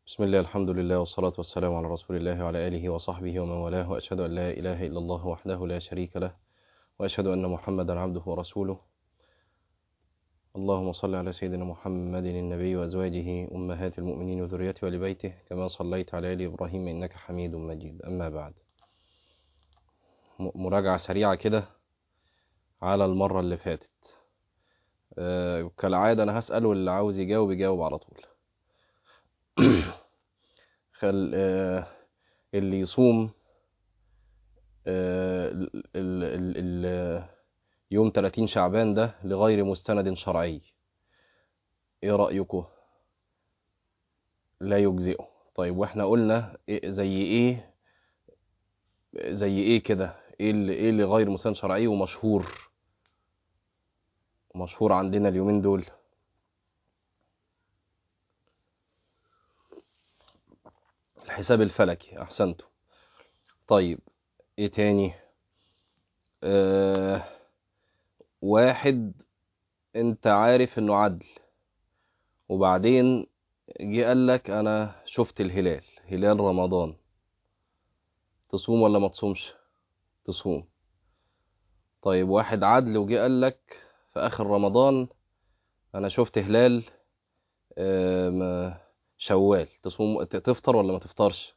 بسم الله الحمد لله والصلاة والسلام على رسول الله وعلى آله وصحبه ومن والاه وأشهد أن لا إله إلا الله وحده لا شريك له وأشهد أن محمدا عبده ورسوله اللهم صل على سيدنا محمد النبي وأزواجه أمهات المؤمنين وذريته ولبيته كما صليت على آل إبراهيم إنك حميد مجيد أما بعد م- مراجعة سريعة كده على المرة اللي فاتت آه، كالعادة أنا هسأل واللي عاوز يجاوب يجاوب على طول خل آه، اللي يصوم آه، ال- ال- ال- ال- يوم 30 شعبان ده لغير مستند شرعي ايه رأيكم لا يجزئه طيب واحنا قلنا إيه زي ايه زي ايه كده ايه اللي ايه اللي غير مستند شرعي ومشهور مشهور عندنا اليومين دول الحساب الفلكي احسنتوا طيب ايه تاني آه واحد انت عارف انه عدل وبعدين جه قال لك انا شفت الهلال هلال رمضان تصوم ولا ما تصومش تصوم طيب واحد عدل وجه قال لك في اخر رمضان انا شفت هلال آم، شوال تصوم ت- تفطر ولا ما تفطرش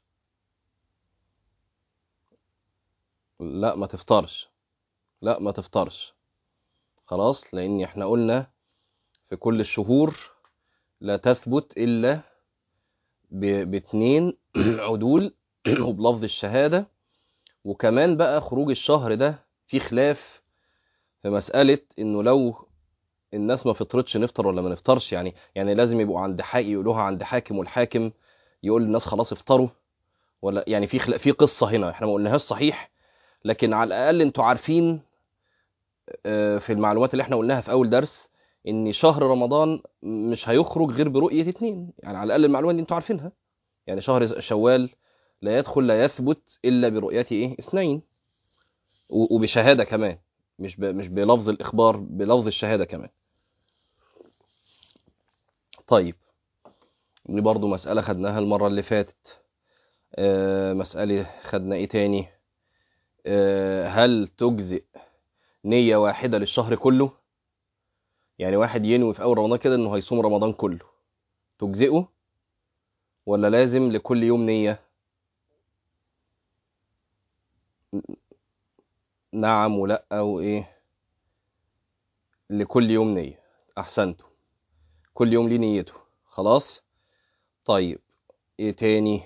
لا ما تفطرش لا ما تفطرش خلاص لان احنا قلنا في كل الشهور لا تثبت الا ب- باتنين عدول وبلفظ الشهادة وكمان بقى خروج الشهر ده في خلاف في مسألة انه لو الناس ما فطرتش نفطر ولا ما نفطرش يعني يعني لازم يبقوا عند حاكم يقولوها عند حاكم والحاكم يقول للناس خلاص افطروا ولا يعني في خلا- في قصة هنا احنا ما قلناهاش صحيح لكن على الاقل انتوا عارفين آه، في المعلومات اللي احنا قلناها في اول درس ان شهر رمضان مش هيخرج غير برؤية اتنين يعني على الاقل المعلومات دي انتوا عارفينها يعني شهر شوال لا يدخل لا يثبت الا برؤية ايه اثنين و- وبشهادة كمان مش ب... مش بلفظ الاخبار بلفظ الشهادة كمان طيب دي برضو مسألة خدناها المرة اللي فاتت آه مسألة خدنا ايه تاني آه هل تجزئ نية واحدة للشهر كله يعني واحد ينوي في اول رمضان كده انه هيصوم رمضان كله تجزئه ولا لازم لكل يوم نية نعم ولا وايه لكل يوم نية احسنتوا كل يوم ليه نيته خلاص طيب ايه تاني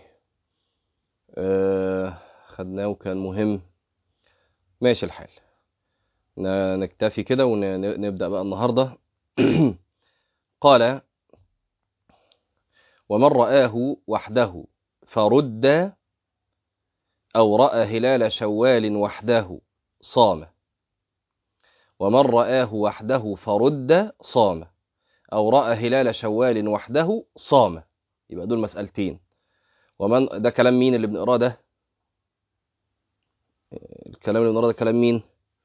آه خدناه وكان مهم ماشي الحال ن- نكتفي كده ونبدأ بقى النهاردة قال ومن رآه وحده فرد أو رأى هلال شوال وحده صام ومن رآه وحده فرد صام أو رأى هلال شوال وحده صام يبقى دول مسألتين ومن ده كلام مين اللي بنقراه ده الكلام اللي بنقراه ده كلام مين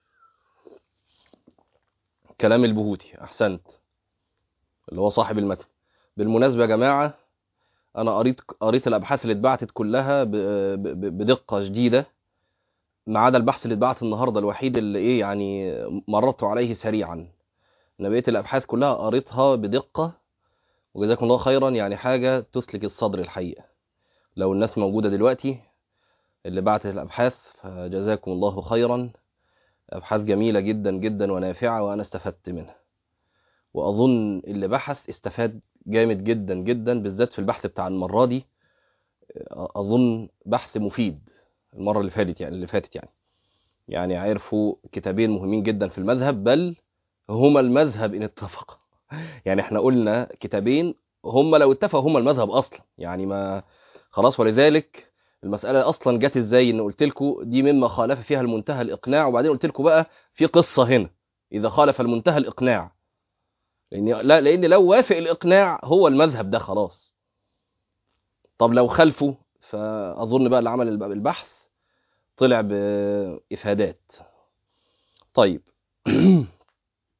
كلام البهوتي أحسنت اللي هو صاحب المتن بالمناسبة يا جماعة أنا قريت قريت الأبحاث اللي اتبعتت كلها ب- ب- بدقة شديدة ما عدا البحث اللي اتبعت النهارده الوحيد اللي إيه يعني مررت عليه سريعا أنا بقية الأبحاث كلها قريتها بدقة وجزاكم الله خيرا يعني حاجة تسلك الصدر الحقيقة لو الناس موجودة دلوقتي اللي بعتت الأبحاث فجزاكم الله خيرا أبحاث جميلة جدا جدا ونافعة وأنا استفدت منها وأظن اللي بحث استفاد جامد جدا جدا بالذات في البحث بتاع المرة دي أظن بحث مفيد المرة اللي فاتت يعني اللي فاتت يعني يعني عرفوا كتابين مهمين جدا في المذهب بل هما المذهب إن اتفقا يعني احنا قلنا كتابين هما لو اتفقوا هما المذهب أصلا يعني ما خلاص ولذلك المسألة أصلا جت إزاي إن قلت لكم دي مما خالف فيها المنتهى الإقناع وبعدين قلت لكم بقى في قصة هنا إذا خالف المنتهى الإقناع لأن لا لأن لو وافق الإقناع هو المذهب ده خلاص طب لو خلفه فأظن بقى اللي عمل الب- البحث طلع بإفادات طيب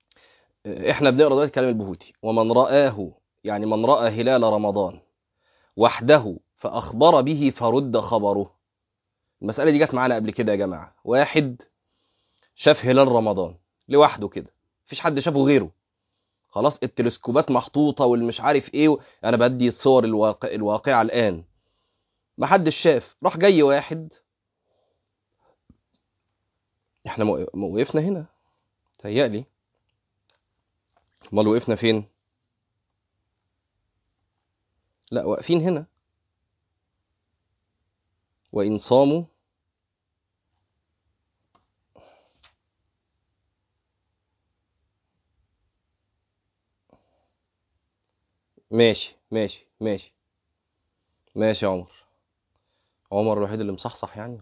احنا بنقرا دلوقتي كلام البهوتي ومن رآه يعني من رأى هلال رمضان وحده فأخبر به فرد خبره المسألة دي جت معانا قبل كده يا جماعة واحد شاف هلال رمضان لوحده كده مفيش حد شافه غيره خلاص التلسكوبات محطوطة والمش عارف ايه و... انا بدي الصور الواقع الواقعة الآن محدش شاف راح جاي واحد احنا مو- مو- وقفنا هنا تهيألي امال وقفنا فين لا واقفين هنا وإن صاموا ماشي ماشي ماشي ماشي يا عمر عمر الوحيد اللي مصحصح يعني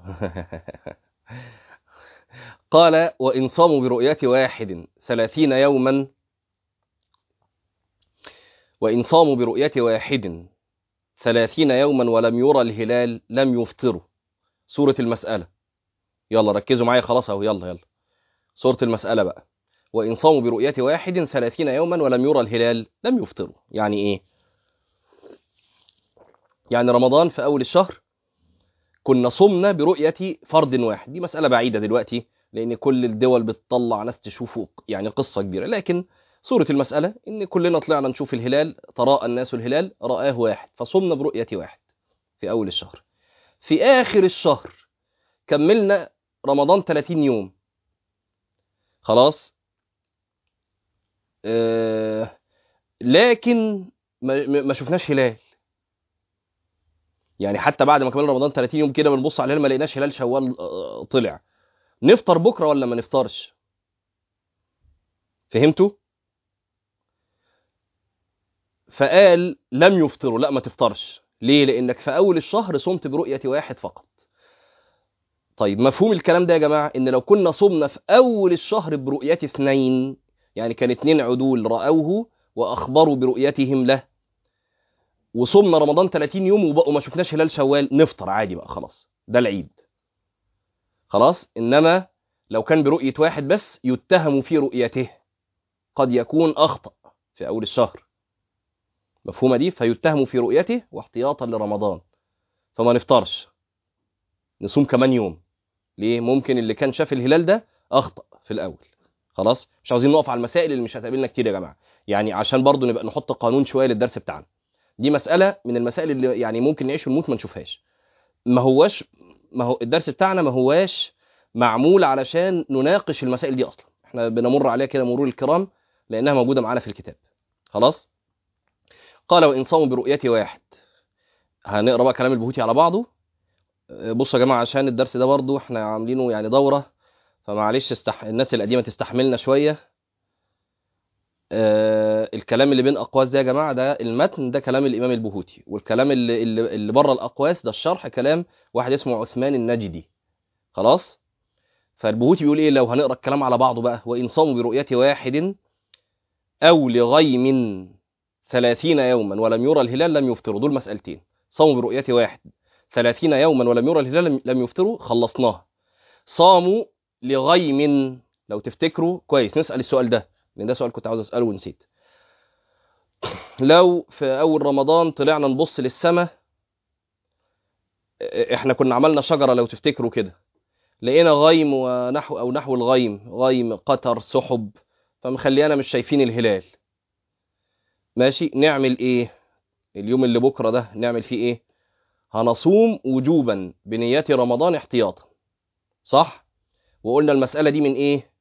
قال وإن صاموا برؤية واحد ثلاثين يوما وإن صاموا برؤية واحد ثلاثين يوما ولم يرى الهلال لم يفطروا سورة المسألة يلا ركزوا معايا خلاص اهو يلا يلا سورة المسألة بقى وإن صاموا برؤية واحد ثلاثين يوما ولم يرى الهلال لم يفطروا يعني إيه يعني رمضان في أول الشهر كنا صمنا برؤية فرد واحد دي مسألة بعيدة دلوقتي لأن كل الدول بتطلع ناس تشوفه يعني قصة كبيرة لكن صورة المسألة إن كلنا طلعنا نشوف الهلال تراءى الناس الهلال رآه واحد فصمنا برؤية واحد في أول الشهر في آخر الشهر كملنا رمضان 30 يوم خلاص آه لكن ما, ما ما شفناش هلال يعني حتى بعد ما كملنا رمضان 30 يوم كده بنبص على الهلال ما لقيناش هلال شوال آه، طلع نفطر بكره ولا ما نفطرش فهمتوا فقال لم يفطروا لا ما تفطرش ليه لانك في اول الشهر صمت برؤيه واحد فقط طيب مفهوم الكلام ده يا جماعه ان لو كنا صمنا في اول الشهر برؤيه اثنين يعني كان اتنين عدول راوه واخبروا برؤيتهم له وصمنا رمضان 30 يوم وبقوا ما شفناش هلال شوال نفطر عادي بقى خلاص ده العيد خلاص انما لو كان برؤيه واحد بس يتهم في رؤيته قد يكون اخطا في اول الشهر مفهومه دي فيتهم في رؤيته واحتياطا لرمضان فما نفطرش نصوم كمان يوم ليه ممكن اللي كان شاف الهلال ده اخطا في الاول خلاص مش عاوزين نقف على المسائل اللي مش هتقابلنا كتير يا جماعه يعني عشان برضو نبقى نحط قانون شويه للدرس بتاعنا دي مساله من المسائل اللي يعني ممكن نعيش ونموت ما نشوفهاش ما هواش ما هو الدرس بتاعنا ما هواش معمول علشان نناقش المسائل دي اصلا احنا بنمر عليها كده مرور الكرام لانها موجوده معانا في الكتاب خلاص قال وان صاموا برؤيه واحد هنقرا بقى كلام البهوتي على بعضه بصوا يا جماعه عشان الدرس ده برضو احنا عاملينه يعني دوره فمعلش استح... الناس القديمه تستحملنا شويه آه الكلام اللي بين اقواس ده يا جماعه ده المتن ده كلام الامام البهوتي والكلام اللي اللي, اللي بره الاقواس ده الشرح كلام واحد اسمه عثمان النجدي خلاص فالبهوتي بيقول ايه لو هنقرا الكلام على بعضه بقى وان صاموا برؤيه واحد او لغيم ثلاثين يوما ولم يرى الهلال لم يفطروا دول مسألتين صاموا برؤية واحد ثلاثين يوما ولم يرى الهلال لم- لم يفطروا خلصناها صاموا لغيم لو تفتكروا كويس نسأل السؤال ده لأن ده سؤال كنت عاوز أسأله ونسيت لو في أول رمضان طلعنا نبص للسماء احنا كنا عملنا شجرة لو تفتكروا كده لقينا غيم ونحو أو نحو الغيم غيم قطر سحب فمخليانا مش شايفين الهلال ماشي نعمل ايه اليوم اللي بكره ده نعمل فيه ايه هنصوم وجوبا بنية رمضان احتياطا صح وقلنا المسألة دي من ايه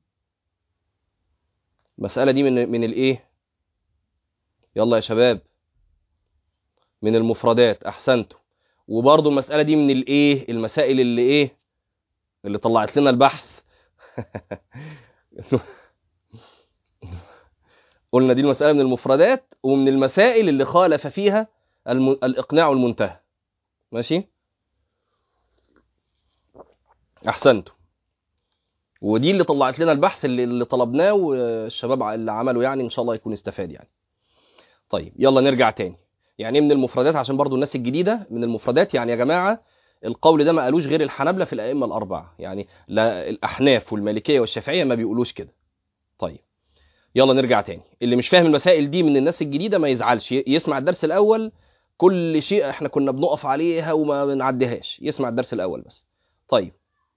المسألة دي من من الايه يلا يا شباب من المفردات احسنتوا وبرضه المسألة دي من الايه المسائل اللي ايه اللي طلعت لنا البحث قلنا دي المسألة من المفردات ومن المسائل اللي خالف فيها الم... الإقناع المنتهى ماشي أحسنتوا ودي اللي طلعت لنا البحث اللي, اللي طلبناه والشباب اللي عملوا يعني إن شاء الله يكون استفاد يعني طيب يلا نرجع تاني يعني إيه من المفردات عشان برضو الناس الجديدة من المفردات يعني يا جماعة القول ده ما قالوش غير الحنابلة في الأئمة الأربعة يعني لا الأحناف والمالكية والشافعية ما بيقولوش كده طيب يلا نرجع تاني اللي مش فاهم المسائل دي من الناس الجديده ما يزعلش ي- يسمع الدرس الاول كل شيء احنا كنا بنقف عليها وما بنعديهاش يسمع الدرس الاول بس طيب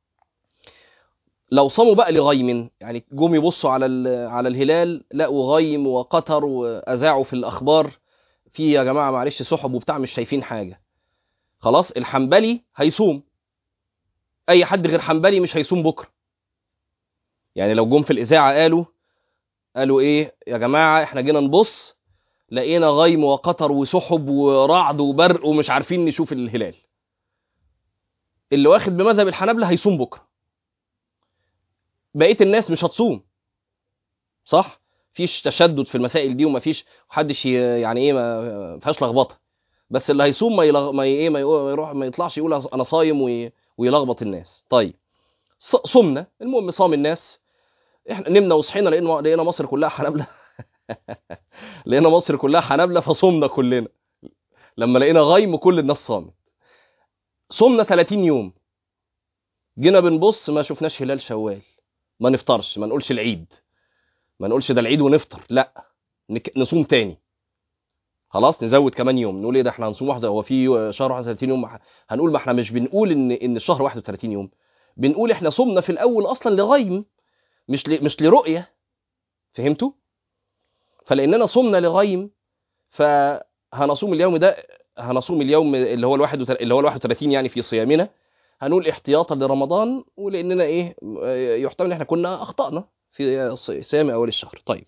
لو صاموا بقى لغيم يعني جم يبصوا على ال- على الهلال لقوا غيم وقطر واذاعوا في الاخبار في يا جماعه معلش سحب وبتاع مش شايفين حاجه خلاص الحنبلي هيصوم اي حد غير حنبلي مش هيصوم بكره يعني لو جم في الاذاعه قالوا قالوا ايه يا جماعه احنا جينا نبص لقينا غيم وقطر وسحب ورعد وبرق ومش عارفين نشوف الهلال اللي واخد بمذهب الحنابلة هيصوم بكره بقيه الناس مش هتصوم صح فيش تشدد في المسائل دي ومفيش محدش ي- يعني ايه ما ما فيهاش لخبطه بس اللي هيصوم ما يلغ... ما ي- ايه ما يقول- ما يروح ما يطلعش يقول انا صايم وي... ويلخبط الناس طيب ص- صمنا المهم صام الناس احنا نمنا وصحينا لقينا لقينا مصر كلها حنابلة لقينا مصر كلها حنابلة فصمنا كلنا لما لقينا غيم كل الناس صامت صمنا 30 يوم جينا بنبص ما شفناش هلال شوال ما نفطرش ما نقولش العيد ما نقولش ده العيد ونفطر لا نك... نصوم تاني خلاص نزود كمان يوم نقول ايه ده احنا هنصوم واحده هو في شهر 31 يوم ما ح- هنقول ما احنا مش بنقول ان ان الشهر 31 يوم بنقول احنا صمنا في الاول اصلا لغيم مش ل... مش لرؤيه فهمتوا فلاننا صمنا لغيم فهنصوم اليوم ده هنصوم اليوم اللي هو الواحد وتل... اللي هو ال 31 يعني في صيامنا هنقول احتياطا لرمضان ولاننا ايه آه، يحتمل ان احنا كنا اخطانا في ص- صيام اول الشهر طيب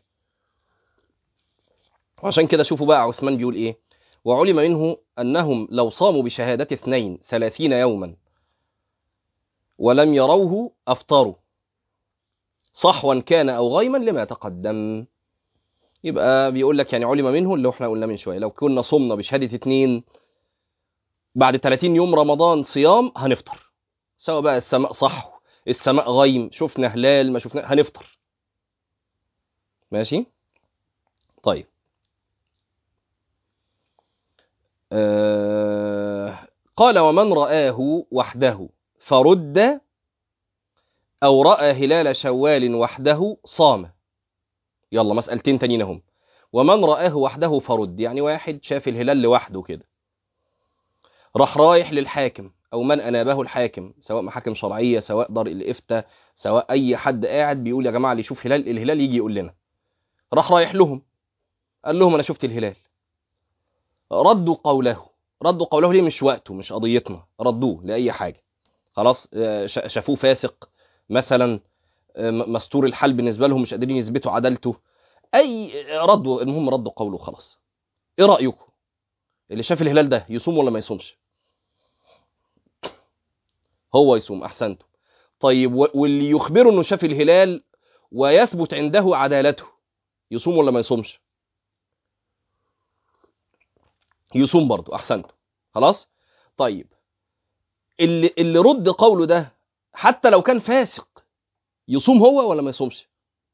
وعشان كده شوفوا بقى عثمان بيقول ايه وعلم منه انهم لو صاموا بشهادة اثنين ثلاثين يوما ولم يروه افطروا صحوا كان او غيما لما تقدم يبقى بيقول لك يعني علم منه اللي احنا قلنا من شويه لو كنا صمنا بشهاده اتنين بعد 30 يوم رمضان صيام هنفطر سواء بقى السماء صح السماء غيم شفنا هلال ما شفنا هنفطر ماشي طيب آه قال ومن رآه وحده فرد أو رأى هلال شوال وحده صام يلا مسألتين تانيين هم ومن رآه وحده فرد يعني واحد شاف الهلال لوحده كده راح رايح للحاكم او من انابه الحاكم سواء محاكم شرعيه سواء دار الافتاء سواء اي حد قاعد بيقول يا جماعه اللي يشوف هلال الهلال يجي يقول لنا راح رايح لهم قال لهم انا شفت الهلال ردوا قوله ردوا قوله ليه مش وقته مش قضيتنا ردوه لاي حاجه خلاص آه، ش- شافوه فاسق مثلا آه، م- مستور الحال بالنسبه لهم مش قادرين يثبتوا عدالته اي ردوا المهم ردوا قوله خلاص ايه رايكم اللي شاف الهلال ده يصوم ولا ما يصومش هو يصوم احسنتم طيب و- واللي يخبره انه شاف الهلال ويثبت عنده عدالته يصوم ولا ما يصومش يصوم برضه احسنتم خلاص طيب اللي اللي رد قوله ده حتى لو كان فاسق يصوم هو ولا ما يصومش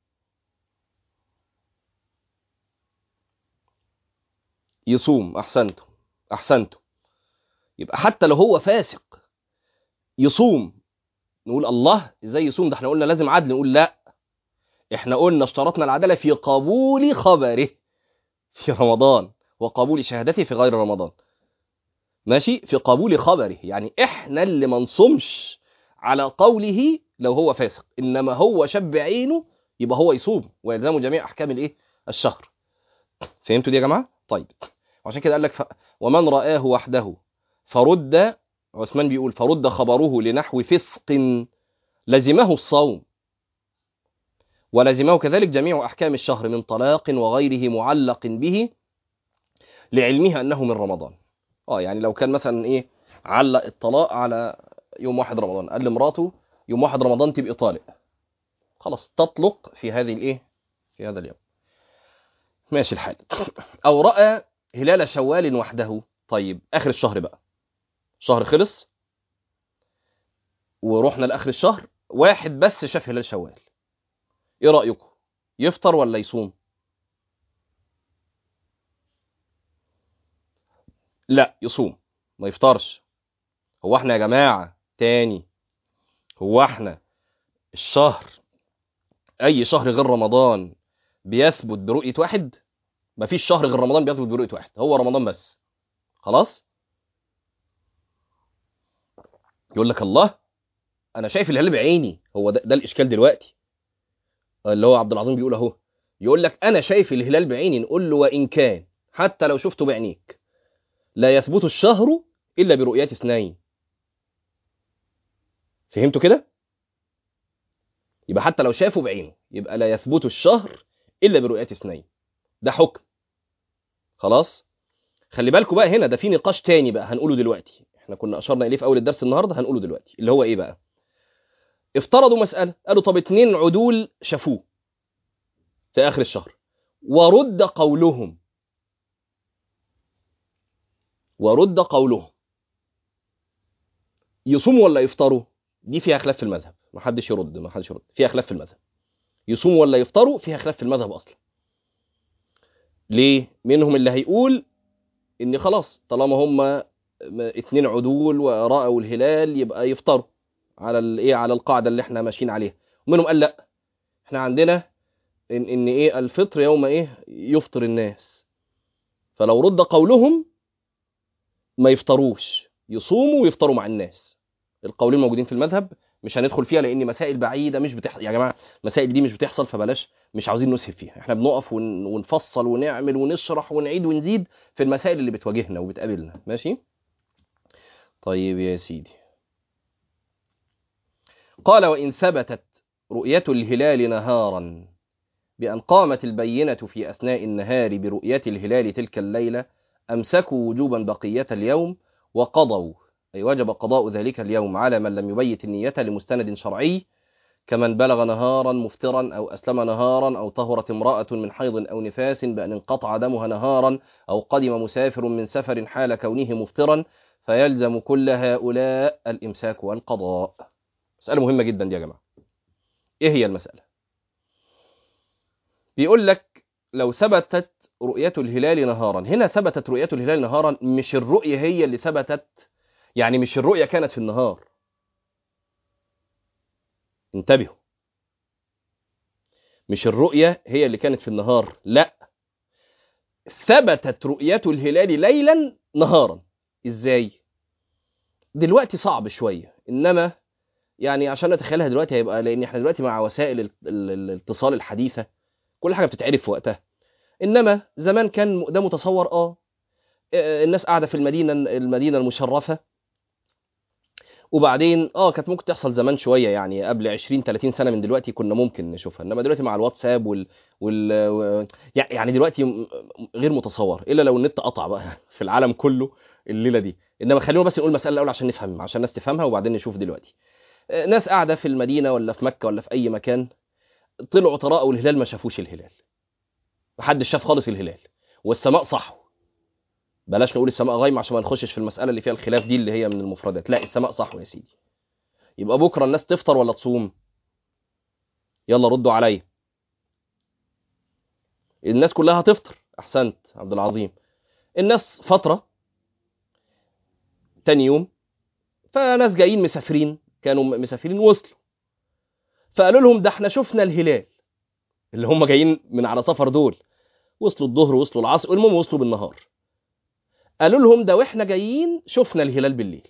يصوم احسنتم احسنتم يبقى حتى لو هو فاسق يصوم نقول الله ازاي يصوم ده احنا قلنا لازم عدل نقول لا احنا قلنا اشترطنا العداله في قبول خبره في رمضان وقبول شهادته في غير رمضان ماشي في قبول خبره يعني احنا اللي ما نصومش على قوله لو هو فاسق انما هو شاب بعينه يبقى هو يصوم ويلزمه جميع احكام الايه الشهر فهمتوا دي يا جماعه طيب عشان كده قال لك ف... ومن رآه وحده فرد عثمان بيقول فرد خبره لنحو فسق لزمه الصوم ولزمه كذلك جميع أحكام الشهر من طلاق وغيره معلق به لعلمها أنه من رمضان اه يعني لو كان مثلا ايه علق الطلاق على يوم واحد رمضان قال لمراته يوم واحد رمضان تبقي طالق خلاص تطلق في هذه الايه في هذا اليوم ماشي الحال او راى هلال شوال وحده طيب اخر الشهر بقى شهر خلص ورحنا لاخر الشهر واحد بس شاف هلال شوال ايه رايكم يفطر ولا يصوم لا يصوم ما يفطرش هو احنا يا جماعه تاني هو احنا الشهر اي شهر غير رمضان بيثبت برؤيه واحد مفيش شهر غير رمضان بيثبت برؤيه واحد هو رمضان بس خلاص يقول لك الله انا شايف الهلال بعيني هو ده, ده الاشكال دلوقتي اللي هو عبد العظيم بيقول اهو يقول لك انا شايف الهلال بعيني نقول له وان كان حتى لو شفته بعينيك لا يثبت الشهر الا برؤية اثنين فهمتوا كده يبقى حتى لو شافه بعينه يبقى لا يثبت الشهر الا برؤية اثنين ده حكم خلاص خلي بالكم بقى هنا ده في نقاش تاني بقى هنقوله دلوقتي احنا كنا اشرنا اليه في اول الدرس النهارده هنقوله دلوقتي اللي هو ايه بقى افترضوا مسألة قالوا طب اتنين عدول شافوه في آخر الشهر ورد قولهم ورد قولهم يصوموا ولا يفطروا دي فيها خلاف في المذهب ما حدش يرد ما حدش يرد فيها خلاف في المذهب يصوموا ولا يفطروا فيها خلاف في المذهب اصلا ليه منهم اللي هيقول ان خلاص طالما هم اتنين عدول ورأوا الهلال يبقى يفطروا على الايه على القاعده اللي احنا ماشيين عليها ومنهم قال لا احنا عندنا ان ان ايه الفطر يوم ايه يفطر الناس فلو رد قولهم ما يفطروش يصوموا ويفطروا مع الناس القولين موجودين في المذهب مش هندخل فيها لان مسائل بعيده مش بتحصل يا جماعه المسائل دي مش بتحصل فبلاش مش عاوزين نسهب فيها احنا بنقف ون... ونفصل ونعمل ونشرح ونعيد ونزيد في المسائل اللي بتواجهنا وبتقابلنا ماشي طيب يا سيدي قال وإن ثبتت رؤية الهلال نهارا بأن قامت البينة في أثناء النهار برؤية الهلال تلك الليلة أمسكوا وجوبا بقية اليوم وقضوا أي وجب قضاء ذلك اليوم على من لم يبيت النية لمستند شرعي كمن بلغ نهارا مفطرا أو أسلم نهارا أو طهرت امرأة من حيض أو نفاس بأن انقطع دمها نهارا أو قدم مسافر من سفر حال كونه مفطرا فيلزم كل هؤلاء الإمساك والقضاء مسألة مهمة جدا دي يا جماعة إيه هي المسألة بيقول لك لو ثبتت رؤية الهلال نهارا هنا ثبتت رؤية الهلال نهارا مش الرؤية هي اللي ثبتت يعني مش الرؤية كانت في النهار انتبهوا مش الرؤية هي اللي كانت في النهار لا ثبتت رؤية الهلال ليلا نهارا ازاي دلوقتي صعب شوية انما يعني عشان نتخيلها دلوقتي هيبقى لان احنا دلوقتي مع وسائل ال- ال- الاتصال الحديثة كل حاجة بتتعرف في وقتها انما زمان كان ده متصور اه آه، الناس قاعدة في المدينة المدينة المشرفة وبعدين اه كانت ممكن تحصل زمان شويه يعني قبل 20 30 سنه من دلوقتي كنا ممكن نشوفها انما دلوقتي مع الواتساب وال, وال... و... يعني دلوقتي م- غير متصور الا لو النت قطع بقى في العالم كله الليله دي انما خلينا بس نقول المساله الاول عشان نفهم عشان الناس تفهمها وبعدين نشوف دلوقتي آه، ناس قاعده في المدينه ولا في مكه ولا في اي مكان طلعوا تراءوا الهلال ما شافوش الهلال محدش شاف خالص الهلال والسماء صحو بلاش نقول السماء غايمه عشان ما نخشش في المساله اللي فيها الخلاف دي اللي هي من المفردات لا السماء صحو يا سيدي يبقى بكره الناس تفطر ولا تصوم يلا ردوا عليا الناس كلها هتفطر احسنت عبد العظيم الناس فتره تاني يوم فناس جايين مسافرين كانوا م- مسافرين وصلوا فقالوا لهم ده احنا شفنا الهلال اللي هم جايين من على سفر دول وصلوا الظهر وصلوا العصر المهم وصلوا بالنهار قالوا لهم ده واحنا جايين شفنا الهلال بالليل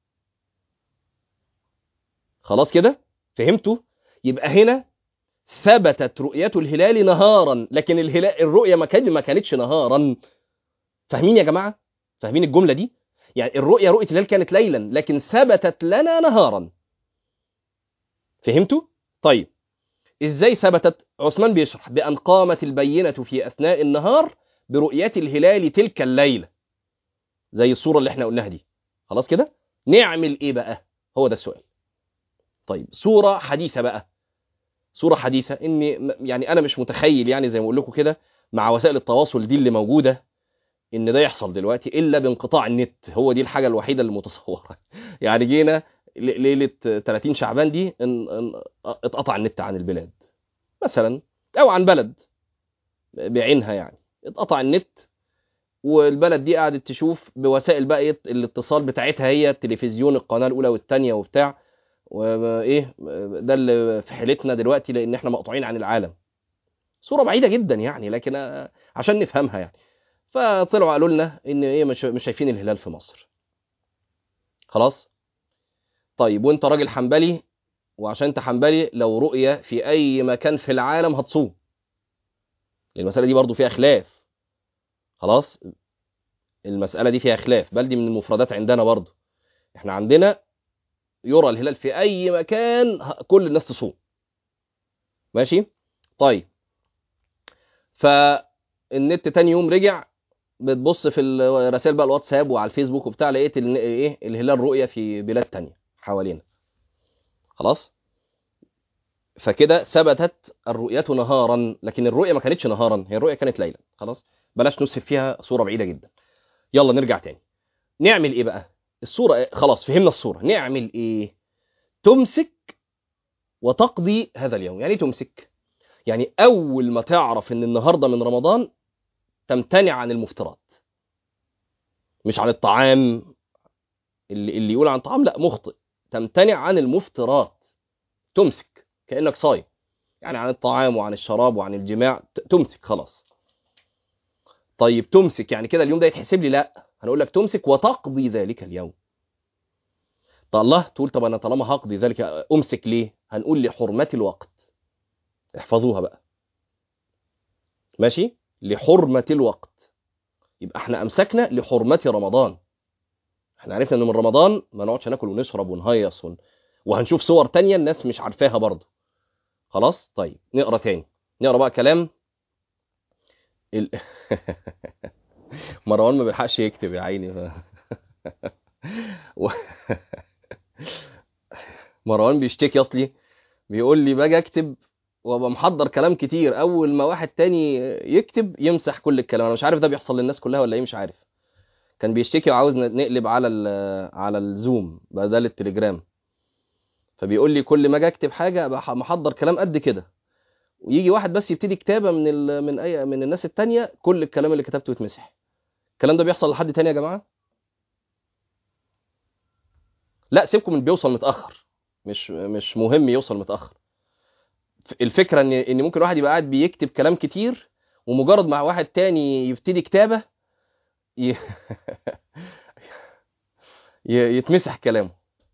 خلاص كده فهمتوا يبقى هنا ثبتت رؤية الهلال نهارا لكن الهلال الرؤية ما كانت ما كانتش نهارا فاهمين يا جماعة فاهمين الجملة دي يعني الرؤية رؤية الهلال كانت ليلا لكن ثبتت لنا نهارا فهمتوا طيب ازاي ثبتت عثمان بيشرح بأن قامت البينة في أثناء النهار برؤية الهلال تلك الليلة زي الصورة اللي احنا قلناها دي خلاص كده نعمل ايه بقى هو ده السؤال طيب صورة حديثة بقى صورة حديثة ان يعني انا مش متخيل يعني زي ما اقول لكم كده مع وسائل التواصل دي اللي موجودة ان ده يحصل دلوقتي الا بانقطاع النت هو دي الحاجة الوحيدة المتصورة يعني جينا ل- ليلة 30 شعبان دي ان ان اتقطع النت عن البلاد مثلا او عن بلد بعينها يعني اتقطع النت والبلد دي قعدت تشوف بوسائل بقى إيه الاتصال بتاعتها هي التلفزيون القناه الاولى والثانيه وبتاع وايه ده اللي في حيلتنا دلوقتي لان احنا مقطوعين عن العالم صوره بعيده جدا يعني لكن آه، عشان نفهمها يعني فطلعوا قالوا لنا ان ايه مش مش شايفين الهلال في مصر خلاص طيب وانت راجل حنبلي وعشان انت حنبلي لو رؤيه في اي مكان في العالم هتصوم المساله دي برضو فيها خلاف خلاص المساله دي فيها خلاف بل دي من المفردات عندنا برضو احنا عندنا يرى الهلال في اي مكان ه- كل الناس تصوم ماشي طيب فالنت تاني يوم رجع بتبص في الرسائل بقى الواتساب وعلى الفيسبوك وبتاع لقيت ال- ايه الهلال رؤيه في بلاد تانية حوالينا خلاص فكده ثبتت الرؤية نهارا لكن الرؤية ما كانتش نهارا هي الرؤية كانت ليلا خلاص بلاش نسف فيها صورة بعيدة جدا يلا نرجع تاني نعمل ايه بقى الصورة إيه؟ خلاص فهمنا الصورة نعمل ايه تمسك وتقضي هذا اليوم يعني إيه تمسك يعني اول ما تعرف ان النهاردة من رمضان تمتنع عن المفترات مش عن الطعام اللي, اللي يقول عن طعام لا مخطئ تمتنع عن المفترات تمسك كانك صايم يعني عن الطعام وعن الشراب وعن الجماع ت- تمسك خلاص طيب تمسك يعني كده اليوم ده يتحسب لي لا هنقول لك تمسك وتقضي ذلك اليوم طب الله تقول طب انا طالما هقضي ذلك امسك ليه هنقول لحرمه الوقت احفظوها بقى ماشي لحرمه الوقت يبقى احنا امسكنا لحرمه رمضان احنا عرفنا ان من رمضان ما نقعدش ناكل ونشرب ونهيص ون... وهنشوف صور تانية الناس مش عارفاها برضه خلاص طيب نقرا تاني نقرا بقى كلام ال... مروان ما بيلحقش يكتب يا عيني ف... و... مروان بيشتكي اصلي بيقول لي باجي اكتب وابقى محضر كلام كتير اول ما واحد تاني يكتب يمسح كل الكلام انا مش عارف ده بيحصل للناس كلها ولا ايه مش عارف كان بيشتكي وعاوز نقلب على ال- على الزوم بدل التليجرام فبيقول لي كل ما اجي اكتب حاجه ابقى محضر كلام قد كده ويجي واحد بس يبتدي كتابه من ال... من اي من الناس التانية كل الكلام اللي كتبته يتمسح الكلام ده بيحصل لحد تاني يا جماعه لا سيبكم من بيوصل متاخر مش مش مهم يوصل متاخر الفكره ان ان ممكن واحد يبقى قاعد بيكتب كلام كتير ومجرد مع واحد تاني يبتدي كتابه ي... ي- يتمسح كلامه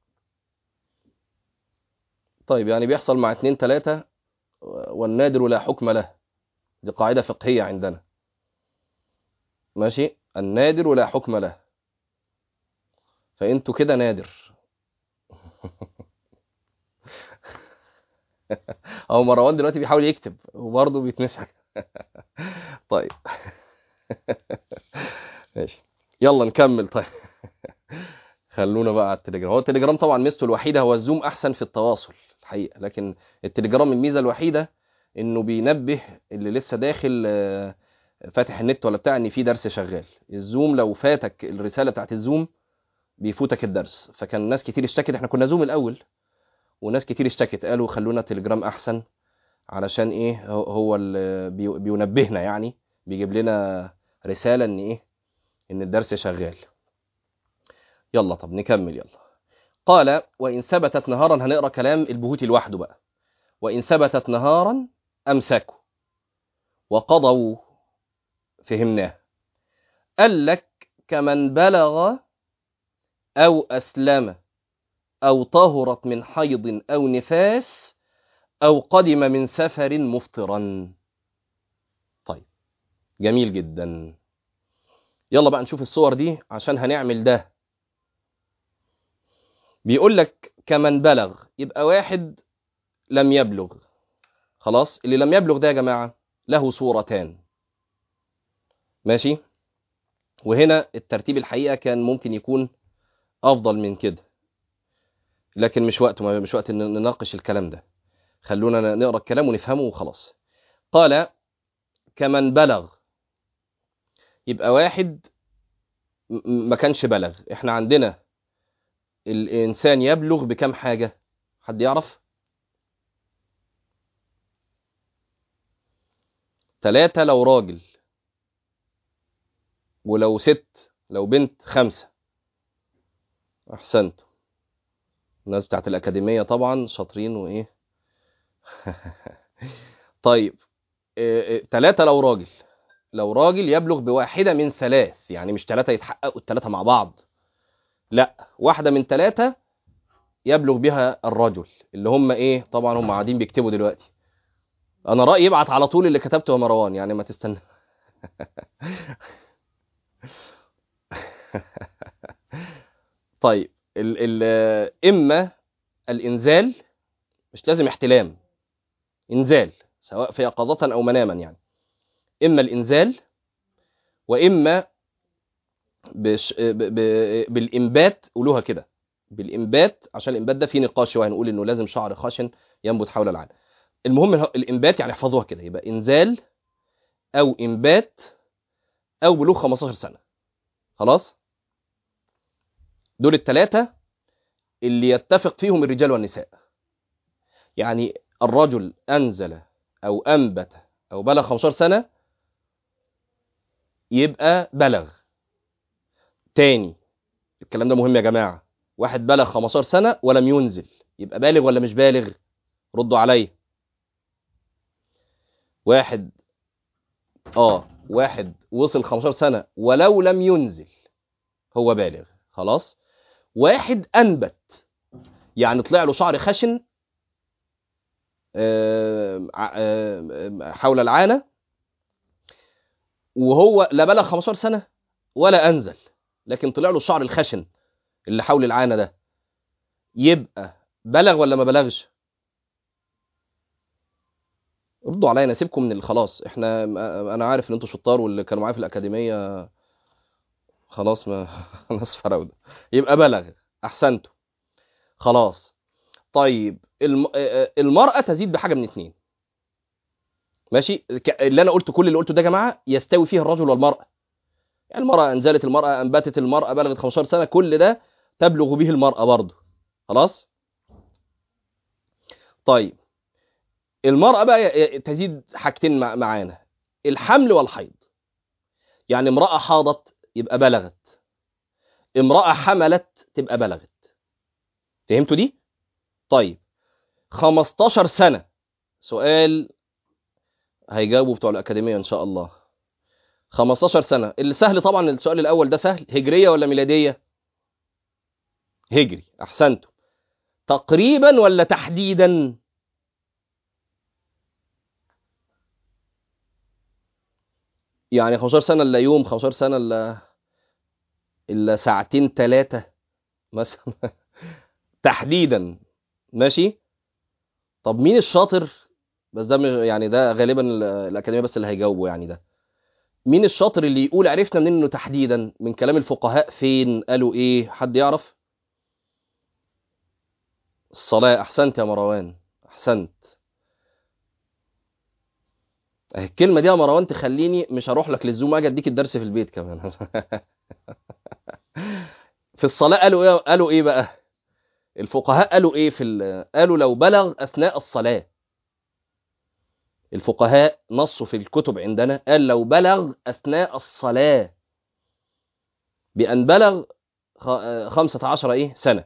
طيب يعني بيحصل مع اتنين تلاتة والنادر لا حكم له دي قاعدة فقهية عندنا ماشي النادر لا حكم له فانتوا كده نادر او مروان دلوقتي بيحاول يكتب وبرضه بيتمسح طيب ماشي يلا نكمل طيب خلونا بقى على التليجرام هو التليجرام طبعا ميزته الوحيده هو الزوم احسن في التواصل الحقيقه لكن التليجرام الميزه الوحيده انه بينبه اللي لسه داخل آه، فاتح النت ولا بتاع ان في درس شغال الزوم لو فاتك الرساله بتاعت الزوم بيفوتك الدرس فكان ناس كتير اشتكت احنا كنا زوم الاول وناس كتير اشتكت قالوا خلونا تليجرام احسن علشان ايه هو- هو اللي بي- بينبهنا يعني بيجيب لنا رساله ان ايه ان الدرس شغال يلا طب نكمل يلا قال وإن ثبتت نهارا هنقرأ كلام البهوتي لوحده بقى وإن ثبتت نهارا أمسكوا وقضوا فهمناه قال لك كمن بلغ أو أسلم أو طهرت من حيض أو نفاس أو قدم من سفر مفطرا طيب جميل جدا يلا بقى نشوف الصور دي عشان هنعمل ده بيقول لك كمن بلغ يبقى واحد لم يبلغ خلاص اللي لم يبلغ ده يا جماعة له صورتان ماشي وهنا الترتيب الحقيقة كان ممكن يكون أفضل من كده لكن مش وقت مش وقت إن نناقش الكلام ده خلونا نقرأ الكلام ونفهمه وخلاص قال كمن بلغ يبقى واحد م- ما كانش بلغ احنا عندنا الإنسان يبلغ بكم حاجة حد يعرف ثلاثة لو راجل ولو ست لو بنت خمسة أحسنتوا الناس بتاعت الأكاديمية طبعا شاطرين وإيه طيب ثلاثة لو راجل لو راجل يبلغ بواحده من ثلاث يعني مش ثلاثه يتحققوا الثلاثه مع بعض لا واحده من ثلاثه يبلغ بها الرجل اللي هم ايه طبعا هم قاعدين بيكتبوا دلوقتي انا رايي ابعت على طول اللي كتبته يا مروان يعني ما تستنى طيب ال ال اما الانزال مش لازم احتلام انزال سواء في يقظه او مناما يعني اما الانزال واما بش ب ب بالانبات قولوها كده بالانبات عشان الانبات ده فيه نقاش شويه هنقول انه لازم شعر خشن ينبت حول العالم المهم اله- الانبات يعني احفظوها كده يبقى انزال او انبات او بلوغ 15 سنه خلاص دول الثلاثه اللي يتفق فيهم الرجال والنساء يعني الرجل انزل او انبت او بلغ 15 سنه يبقى بلغ تاني الكلام ده مهم يا جماعه واحد بلغ 15 سنه ولم ينزل يبقى بالغ ولا مش بالغ ردوا عليا واحد اه واحد وصل 15 سنه ولو لم ينزل هو بالغ خلاص واحد انبت يعني طلع له شعر خشن آم، ع- آم، حول العانه وهو لا بلغ 15 سنه ولا انزل لكن طلع له الشعر الخشن اللي حول العانه ده يبقى بلغ ولا ما بلغش ردوا عليا انا سيبكم من الخلاص احنا انا عارف ان انتوا شطار واللي كانوا معايا في الاكاديميه خلاص ما ناس فراوده يبقى بلغ احسنتوا خلاص طيب الم... آه، المراه تزيد بحاجه من اتنين ماشي ك- اللي انا قلته كل اللي قلته ده يا جماعه يستوي فيه الرجل والمراه يعني المراه انزلت المراه انبتت المراه بلغت 15 سنه كل ده تبلغ به المراه برضه خلاص طيب المرأة بقى ي- ي- تزيد حاجتين مع- معانا الحمل والحيض يعني امرأة حاضت يبقى بلغت امرأة حملت تبقى بلغت فهمتوا دي؟ طيب 15 سنة سؤال هيجاوبوا بتوع الأكاديمية إن شاء الله 15 سنة اللي سهل طبعا السؤال الأول ده سهل هجرية ولا ميلادية؟ هجري أحسنتوا تقريبا ولا تحديدا؟ يعني 15 سنة إلا يوم 15 سنة إلا إلا ساعتين ثلاثة مثلا تحديدا ماشي طب مين الشاطر بس ده مش- يعني ده غالبا ال- الأكاديمية بس اللي هيجاوبه يعني ده مين الشاطر اللي يقول عرفنا منين انه تحديدا من كلام الفقهاء فين قالوا ايه حد يعرف الصلاة احسنت يا مروان احسنت أهي الكلمة دي يا مروان تخليني مش هروح لك للزوم اجي اديك الدرس في البيت كمان في الصلاة قالوا ايه قالوا ايه بقى الفقهاء قالوا ايه في ال- قالوا لو بلغ اثناء الصلاة الفقهاء نصوا في الكتب عندنا قال لو بلغ اثناء الصلاة بأن بلغ خ- خمسة عشر ايه سنة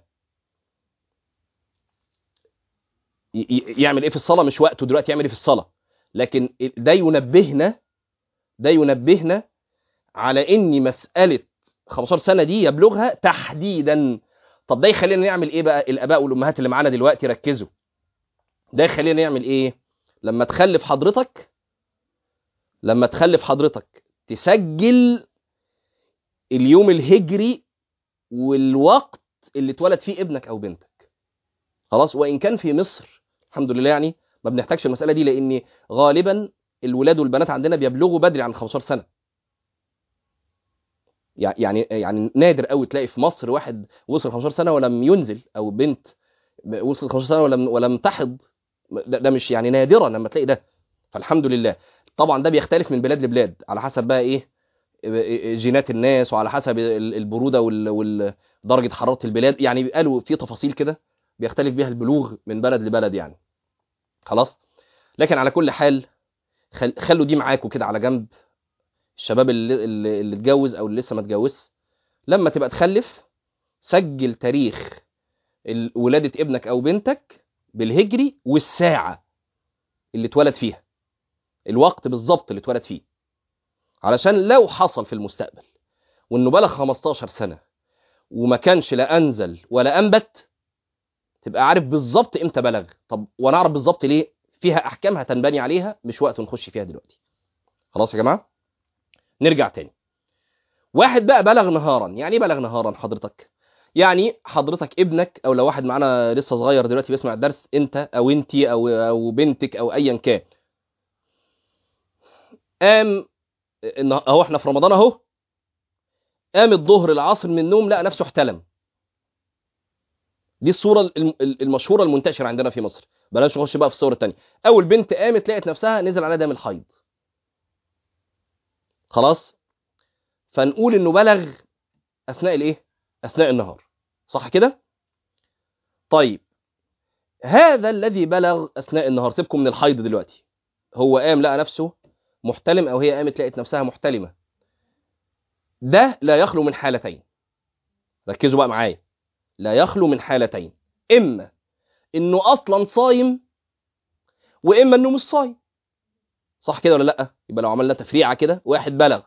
ي- ي- يعمل ايه في الصلاة مش وقته دلوقتي يعمل ايه في الصلاة لكن ده ينبهنا ده ينبهنا على ان مسألة 15 سنة دي يبلغها تحديدا طب ده يخلينا نعمل ايه بقى الاباء والامهات اللي معانا دلوقتي ركزوا ده يخلينا نعمل ايه لما تخلف حضرتك لما تخلف حضرتك تسجل اليوم الهجري والوقت اللي اتولد فيه ابنك او بنتك خلاص وان كان في مصر الحمد لله يعني ما بنحتاجش المساله دي لان غالبا الولاد والبنات عندنا بيبلغوا بدري عن 15 سنه يع- يعني يعني نادر قوي تلاقي في مصر واحد وصل 15 سنه ولم ينزل او بنت وصلت 15 سنه ولم ولم تحض ده, ده مش يعني نادرا لما تلاقي ده فالحمد لله طبعا ده بيختلف من بلاد لبلاد على حسب بقى ايه جينات الناس وعلى حسب ال- البروده وال- ودرجه حراره البلاد يعني قالوا في تفاصيل كده بيختلف بيها البلوغ من بلد لبلد يعني خلاص لكن على كل حال خل... خلوا دي معاكم كده على جنب الشباب اللي اللي اللي اتجوز او اللي لسه ما اتجوزش لما تبقى تخلف سجل تاريخ ال- ولاده ابنك او بنتك بالهجري والساعه اللي اتولد فيها الوقت بالظبط اللي اتولد فيه علشان لو حصل في المستقبل وانه بلغ 15 سنه وما كانش لا انزل ولا انبت تبقى عارف بالظبط امتى بلغ طب وانا اعرف بالظبط ليه فيها احكام هتنبني عليها مش وقت نخش فيها دلوقتي خلاص يا جماعه نرجع تاني واحد بقى بلغ نهارا يعني ايه بلغ نهارا حضرتك يعني حضرتك ابنك او لو واحد معانا لسه صغير دلوقتي بيسمع الدرس انت او انتي او او بنتك او ايا كان قام اهو احنا في رمضان اهو قام الظهر العصر من النوم لقى نفسه احتلم دي الصوره المشهوره المنتشره عندنا في مصر بلاش نخش بقى في الصور الثانيه اول بنت قامت لقت نفسها نزل عليها دم الحيض خلاص فنقول انه بلغ اثناء الايه اثناء النهار صح كده طيب هذا الذي بلغ اثناء النهار سيبكم من الحيض دلوقتي هو قام لقى نفسه محتلم او هي قامت لقت نفسها محتلمه ده لا يخلو من حالتين ركزوا بقى معايا لا يخلو من حالتين اما انه اصلا صايم واما انه مش صايم صح كده ولا لا يبقى لو عملنا تفريعه كده واحد بلغ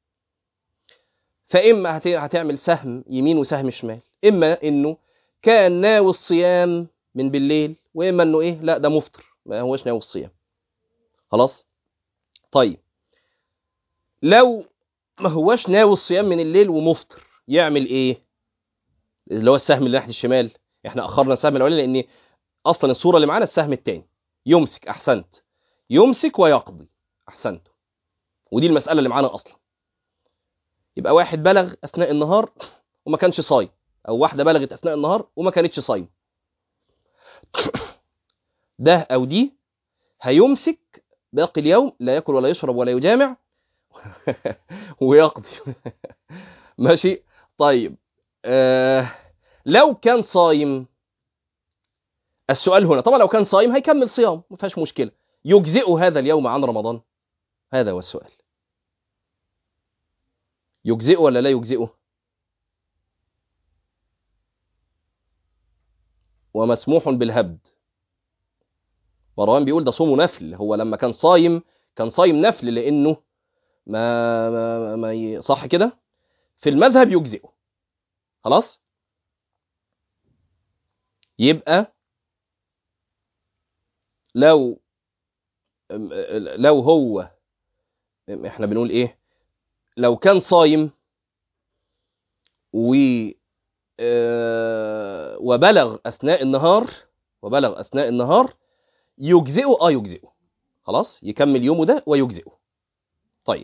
فاما هتعمل سهم يمين وسهم شمال اما انه كان ناوي الصيام من بالليل واما انه ايه لا ده مفطر ما هوش ناوي الصيام خلاص طيب لو ما هوش ناوي الصيام من الليل ومفطر يعمل ايه اللي هو السهم اللي ناحيه الشمال احنا اخرنا السهم الاولاني لان اصلا الصوره اللي معانا السهم الثاني يمسك احسنت يمسك ويقضي احسنت ودي المساله اللي معانا اصلا يبقى واحد بلغ اثناء النهار وما كانش صايم او واحده بلغت اثناء النهار وما كانتش صايم ده او دي هيمسك باقي اليوم لا ياكل ولا يشرب ولا يجامع ويقضي ماشي طيب آه لو كان صايم السؤال هنا طبعا لو كان صايم هيكمل صيام ما فيهاش مشكله يجزئه هذا اليوم عن رمضان هذا هو السؤال يجزئه ولا لا يجزئه ومسموح بالهبد مروان بيقول ده صومه نفل هو لما كان صايم كان صايم نفل لانه ما, ما, ما ي... صح كده في المذهب يجزئه خلاص يبقى لو لو هو احنا بنقول ايه لو كان صايم و وبلغ اثناء النهار وبلغ اثناء النهار يجزئه اه يجزئه خلاص يكمل يومه ده ويجزئه طيب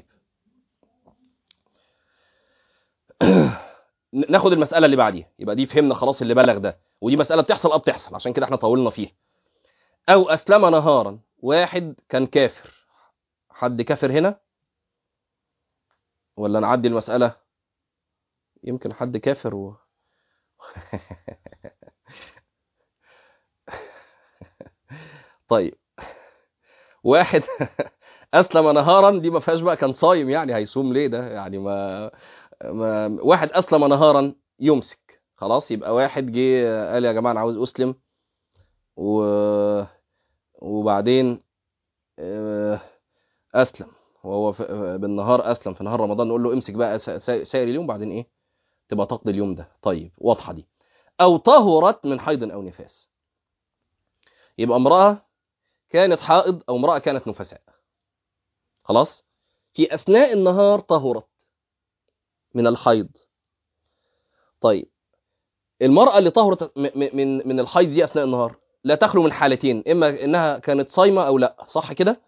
ناخد المساله اللي بعديها يبقى دي فهمنا خلاص اللي بلغ ده ودي مساله بتحصل اه بتحصل عشان كده احنا طولنا فيها او اسلم نهارا واحد كان كافر حد كافر هنا ولا نعدي المساله يمكن حد كافر و... طيب واحد اسلم نهارا دي ما فيهاش بقى كان صايم يعني هيصوم ليه ده يعني ما, ما واحد اسلم نهارا يمسك خلاص يبقى واحد جه قال يا جماعه انا عاوز اسلم و... وبعدين اسلم وهو بالنهار اسلم في نهار رمضان نقول له امسك بقى سائر اليوم بعدين ايه تبقى تقضي اليوم ده طيب واضحه دي او طهرت من حيض او نفاس يبقى امراه كانت حائض او امراه كانت نفساء خلاص في اثناء النهار طهرت من الحيض طيب المراه اللي طهرت من من الحيض دي اثناء النهار لا تخلو من حالتين اما انها كانت صايمه او لا صح كده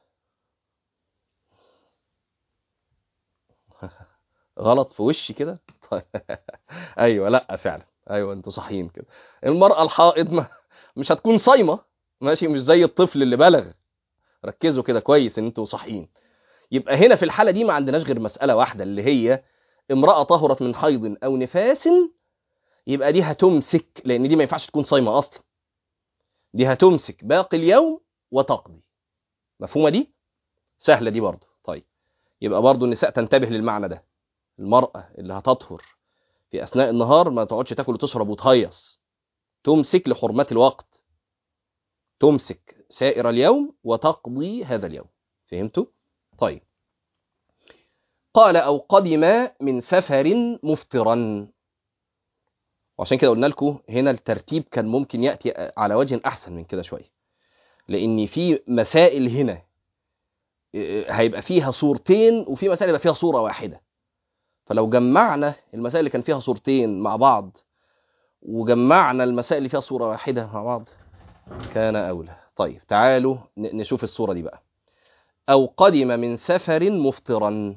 غلط في وشي كده طيب. ايوه لا فعلا ايوه انتوا صحيين كده المراه الحائض ما مش هتكون صايمه ماشي مش زي الطفل اللي بلغ ركزوا كده كويس ان انتوا صحيين يبقى هنا في الحاله دي ما عندناش غير مساله واحده اللي هي امراه طهرت من حيض او نفاس يبقى دي هتمسك لان دي ما ينفعش تكون صايمه اصلا دي هتمسك باقي اليوم وتقضي مفهومه دي سهله دي برضه طيب يبقى برضه النساء تنتبه للمعنى ده المراه اللي هتطهر في اثناء النهار ما تقعدش تاكل وتشرب وتهيص تمسك لحرمات الوقت تمسك سائر اليوم وتقضي هذا اليوم فهمتوا طيب قال أو قدم من سفر مفطرا وعشان كده قلنا لكم هنا الترتيب كان ممكن يأتي على وجه أحسن من كده شوية لأن في مسائل هنا هيبقى فيها صورتين وفي مسائل يبقى فيها صورة واحدة فلو جمعنا المسائل اللي كان فيها صورتين مع بعض وجمعنا المسائل اللي فيها صورة واحدة مع بعض كان أولى طيب تعالوا نشوف الصورة دي بقى أو قدم من سفر مفطرا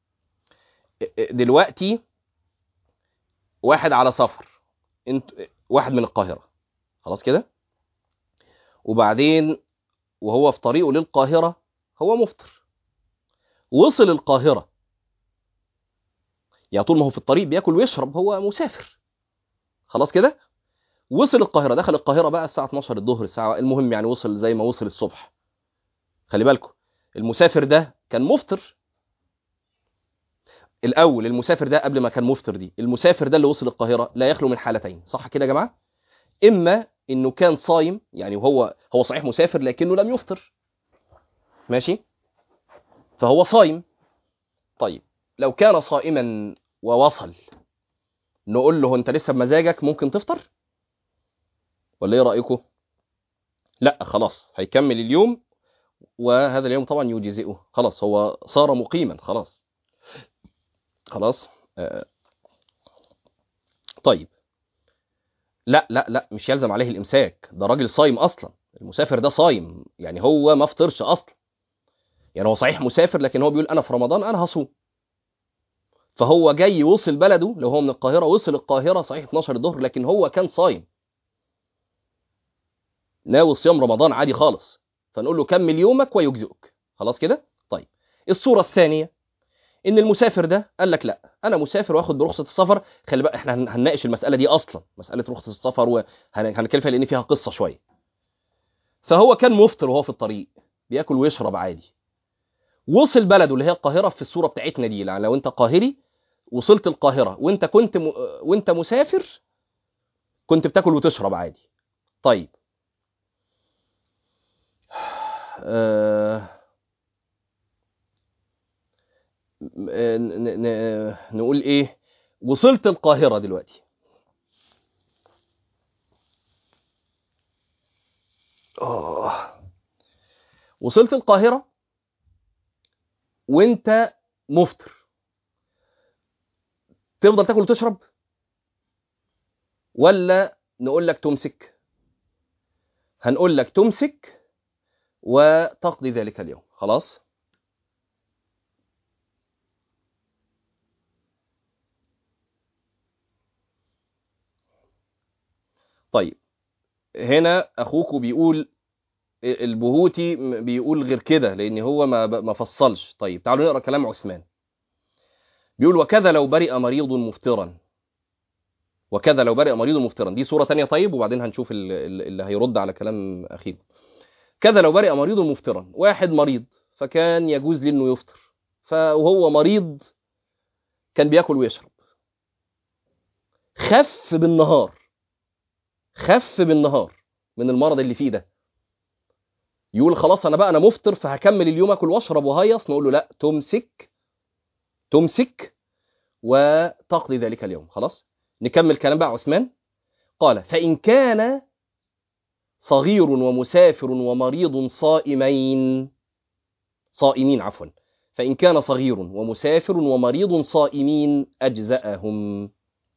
دلوقتي واحد على سفر انت واحد من القاهرة خلاص كده وبعدين وهو في طريقه للقاهرة هو مفطر وصل القاهرة يعني طول ما هو في الطريق بياكل ويشرب هو مسافر خلاص كده وصل القاهرة دخل القاهرة بقى الساعة 12 الظهر الساعة المهم يعني وصل زي ما وصل الصبح خلي بالكم المسافر ده كان مفطر الاول المسافر ده قبل ما كان مفطر دي المسافر ده اللي وصل القاهره لا يخلو من حالتين صح كده يا جماعه اما انه كان صايم يعني وهو هو صحيح مسافر لكنه لم يفطر ماشي فهو صايم طيب لو كان صائما ووصل نقول له انت لسه بمزاجك ممكن تفطر ولا ايه رايكم لا خلاص هيكمل اليوم وهذا اليوم طبعا يجزئه خلاص هو صار مقيما خلاص خلاص آه. طيب لا لا لا مش يلزم عليه الامساك ده راجل صايم اصلا المسافر ده صايم يعني هو ما فطرش اصلا يعني هو صحيح مسافر لكن هو بيقول انا في رمضان انا هصوم فهو جاي وصل بلده لو هو من القاهره وصل القاهره صحيح 12 الظهر لكن هو كان صايم ناوي صيام رمضان عادي خالص فنقول له كمل يومك ويجزئك خلاص كده طيب الصوره الثانيه ان المسافر ده قال لك لا انا مسافر واخد برخصه السفر خلي بقى احنا هنناقش المساله دي اصلا مساله رخصه السفر وهنتكلم فيها لان فيها قصه شويه فهو كان مفطر وهو في الطريق بياكل ويشرب عادي وصل بلده اللي هي القاهره في الصوره بتاعتنا دي يعني لو انت قاهري وصلت القاهره وانت كنت م... وانت مسافر كنت بتاكل وتشرب عادي طيب آه... ن... ن... نقول ايه وصلت القاهره دلوقتي أوه. وصلت القاهره وانت مفطر تفضل تاكل وتشرب ولا نقول لك تمسك هنقول لك تمسك وتقضي ذلك اليوم خلاص طيب هنا اخوكم بيقول البهوتي بيقول غير كده لان هو ما ما فصلش طيب تعالوا نقرا كلام عثمان بيقول وكذا لو برئ مريض مفطرا وكذا لو برئ مريض مفطرا دي صوره تانية طيب وبعدين هنشوف اللي هيرد على كلام اخيكم كذا لو برئ مريض مفطرا واحد مريض فكان يجوز لي انه يفطر فهو مريض كان بياكل ويشرب خف بالنهار خف بالنهار من المرض اللي فيه ده يقول خلاص انا بقى انا مفطر فهكمل اليوم اكل واشرب وهيص نقول له لا تمسك تمسك وتقضي ذلك اليوم خلاص نكمل كلام بقى عثمان قال فان كان صغير ومسافر ومريض صائمين صائمين عفوا فإن كان صغير ومسافر ومريض صائمين أجزأهم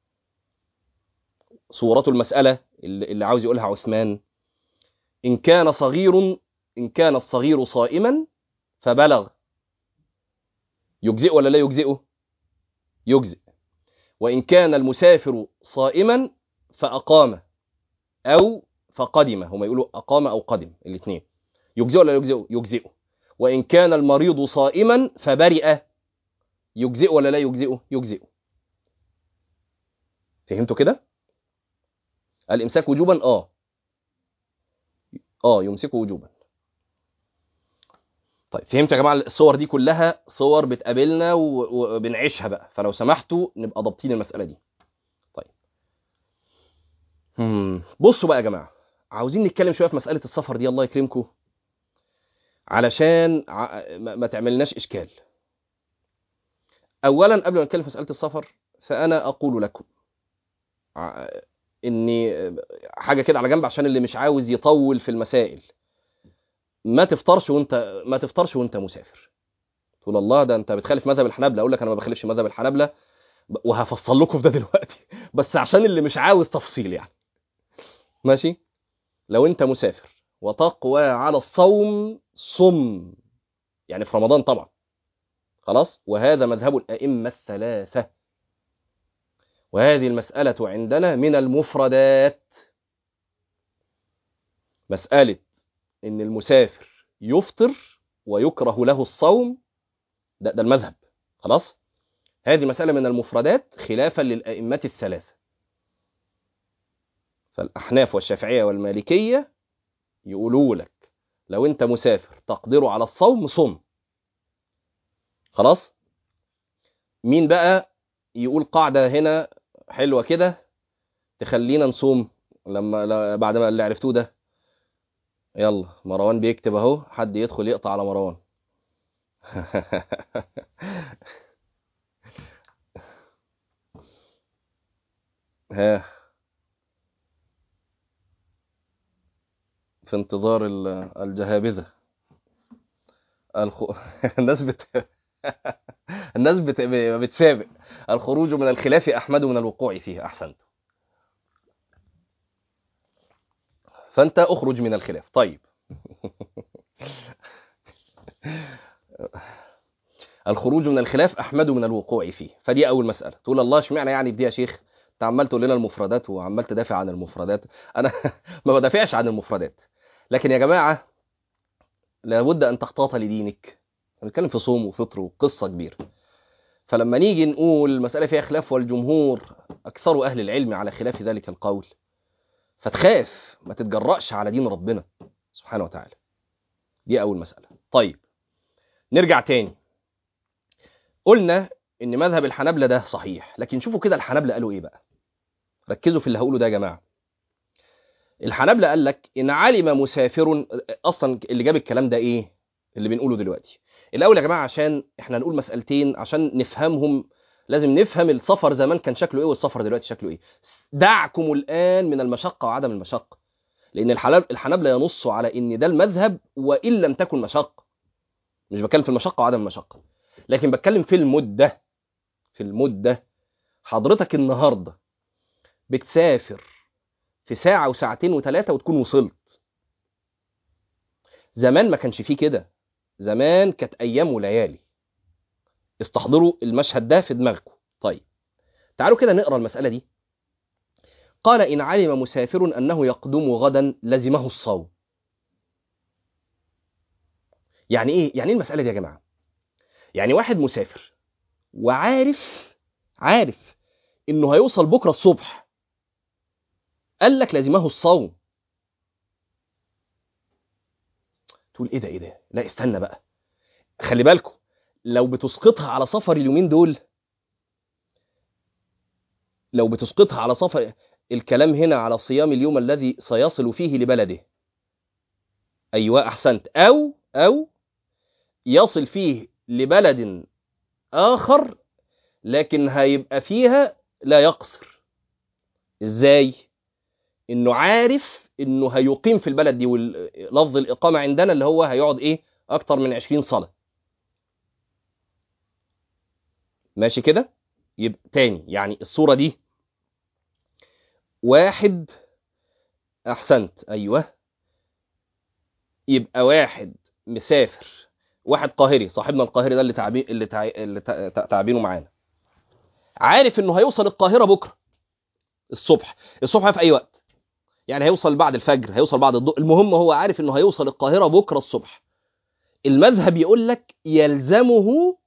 صورة المسألة اللي عاوز يقولها عثمان إن كان صغير إن كان الصغير صائما فبلغ يجزئ ولا لا يجزئه يجزئ وإن كان المسافر صائما فأقام أو فقدم هما يقولوا أقام أو قدم الاثنين يجزئ ولا يجزئه يجزئه وإن كان المريض صائما فبرئ يجزئ ولا لا يجزئه يجزئه فهمتوا كده الإمساك وجوبا آه آه يمسكه وجوبا طيب فهمتوا يا جماعة الصور دي كلها صور بتقابلنا وبنعيشها بقى فلو سمحتوا نبقى ضابطين المسألة دي طيب هم. بصوا بقى يا جماعة عاوزين نتكلم شوية في مسألة السفر دي الله يكرمكم علشان ما تعملناش إشكال اولا قبل ما نتكلم في مساله السفر فانا اقول لكم ع- اني حاجه كده على جنب عشان اللي مش عاوز يطول في المسائل ما تفطرش وانت ما تفطرش وانت مسافر تقول الله ده انت بتخالف مذهب الحنابلة اقول لك انا ما بخالفش مذهب الحنابلة ب- وهفصل لكم في ده دلوقتي بس عشان اللي مش عاوز تفصيل يعني ماشي لو انت مسافر وتقوى على الصوم صم يعني في رمضان طبعا خلاص وهذا مذهب الأئمة الثلاثة وهذه المسألة عندنا من المفردات مسألة إن المسافر يفطر ويكره له الصوم ده, ده المذهب خلاص هذه مسألة من المفردات خلافا للأئمة الثلاثة فالأحناف والشافعية والمالكية يقولوا لك لو أنت مسافر تقدر على الصوم صم خلاص مين بقى يقول قاعدة هنا حلوة كده تخلينا نصوم لما لا- بعد ما اللي عرفتوه ده يلا مروان بيكتب اهو حد يدخل يقطع على مروان ها في انتظار ال- الجهابذة الخ... الناس بت... الناس بت... بتسابق الخروج من الخلاف أحمد من الوقوع فيه أحسنت فأنت أخرج من الخلاف طيب الخروج من الخلاف أحمد من الوقوع فيه فدي أول مسألة تقول الله اشمعنى يعني في دي يا شيخ أنت عمال تقول لنا المفردات وعمال تدافع عن المفردات أنا ما بدافعش عن المفردات لكن يا جماعة لابد أن تحتاط لدينك بنتكلم في صوم وفطر وقصة كبيرة فلما نيجي نقول المسألة فيها خلاف والجمهور أكثر أهل العلم على خلاف ذلك القول فتخاف ما تتجرأش على دين ربنا سبحانه وتعالى دي أول مسألة طيب نرجع تاني قلنا إن مذهب الحنابلة ده صحيح لكن شوفوا كده الحنابلة قالوا إيه بقى ركزوا في اللي هقوله ده يا جماعة الحنابلة قال لك إن علم مسافر أصلا اللي جاب الكلام ده إيه اللي بنقوله دلوقتي الأول يا جماعة عشان إحنا نقول مسألتين عشان نفهمهم لازم نفهم السفر زمان كان شكله إيه والسفر دلوقتي شكله إيه دعكم الآن من المشقة وعدم المشقة لأن الحلاب- الحنابلة ينصوا على إن ده المذهب وإن لم تكن مشقة مش بتكلم في المشقة وعدم المشقة لكن بتكلم في المدة في المدة حضرتك النهاردة بتسافر في ساعة وساعتين وثلاثة وتكون وصلت زمان ما كانش فيه كده زمان كانت أيام وليالي استحضروا المشهد ده في دماغكم طيب تعالوا كده نقرأ المسألة دي قال إن علم مسافر أنه يقدم غدا لزمه الصوم يعني إيه؟ يعني إيه المسألة دي يا جماعة؟ يعني واحد مسافر وعارف عارف إنه هيوصل بكرة الصبح قال لك لزمه الصوم تقول ايه ده ايه ده لا استنى بقى خلي بالكم لو بتسقطها على سفر اليومين دول لو بتسقطها على سفر الكلام هنا على صيام اليوم الذي سيصل فيه لبلده ايوه احسنت او او يصل فيه لبلد اخر لكن هيبقى فيها لا يقصر ازاي انه عارف انه هيقيم في البلد دي ولفظ الاقامه عندنا اللي هو هيقعد ايه اكتر من 20 صلاه ماشي كده يبقى تاني يعني الصوره دي واحد احسنت ايوه يبقى واحد مسافر واحد قاهري صاحبنا القاهري ده اللي تعبين اللي, تع... اللي تع... تعبينه معانا عارف انه هيوصل القاهره بكره الصبح الصبح في اي وقت يعني هيوصل بعد الفجر هيوصل بعد الضوء المهم هو عارف انه هيوصل القاهره بكره الصبح المذهب يقول لك يلزمه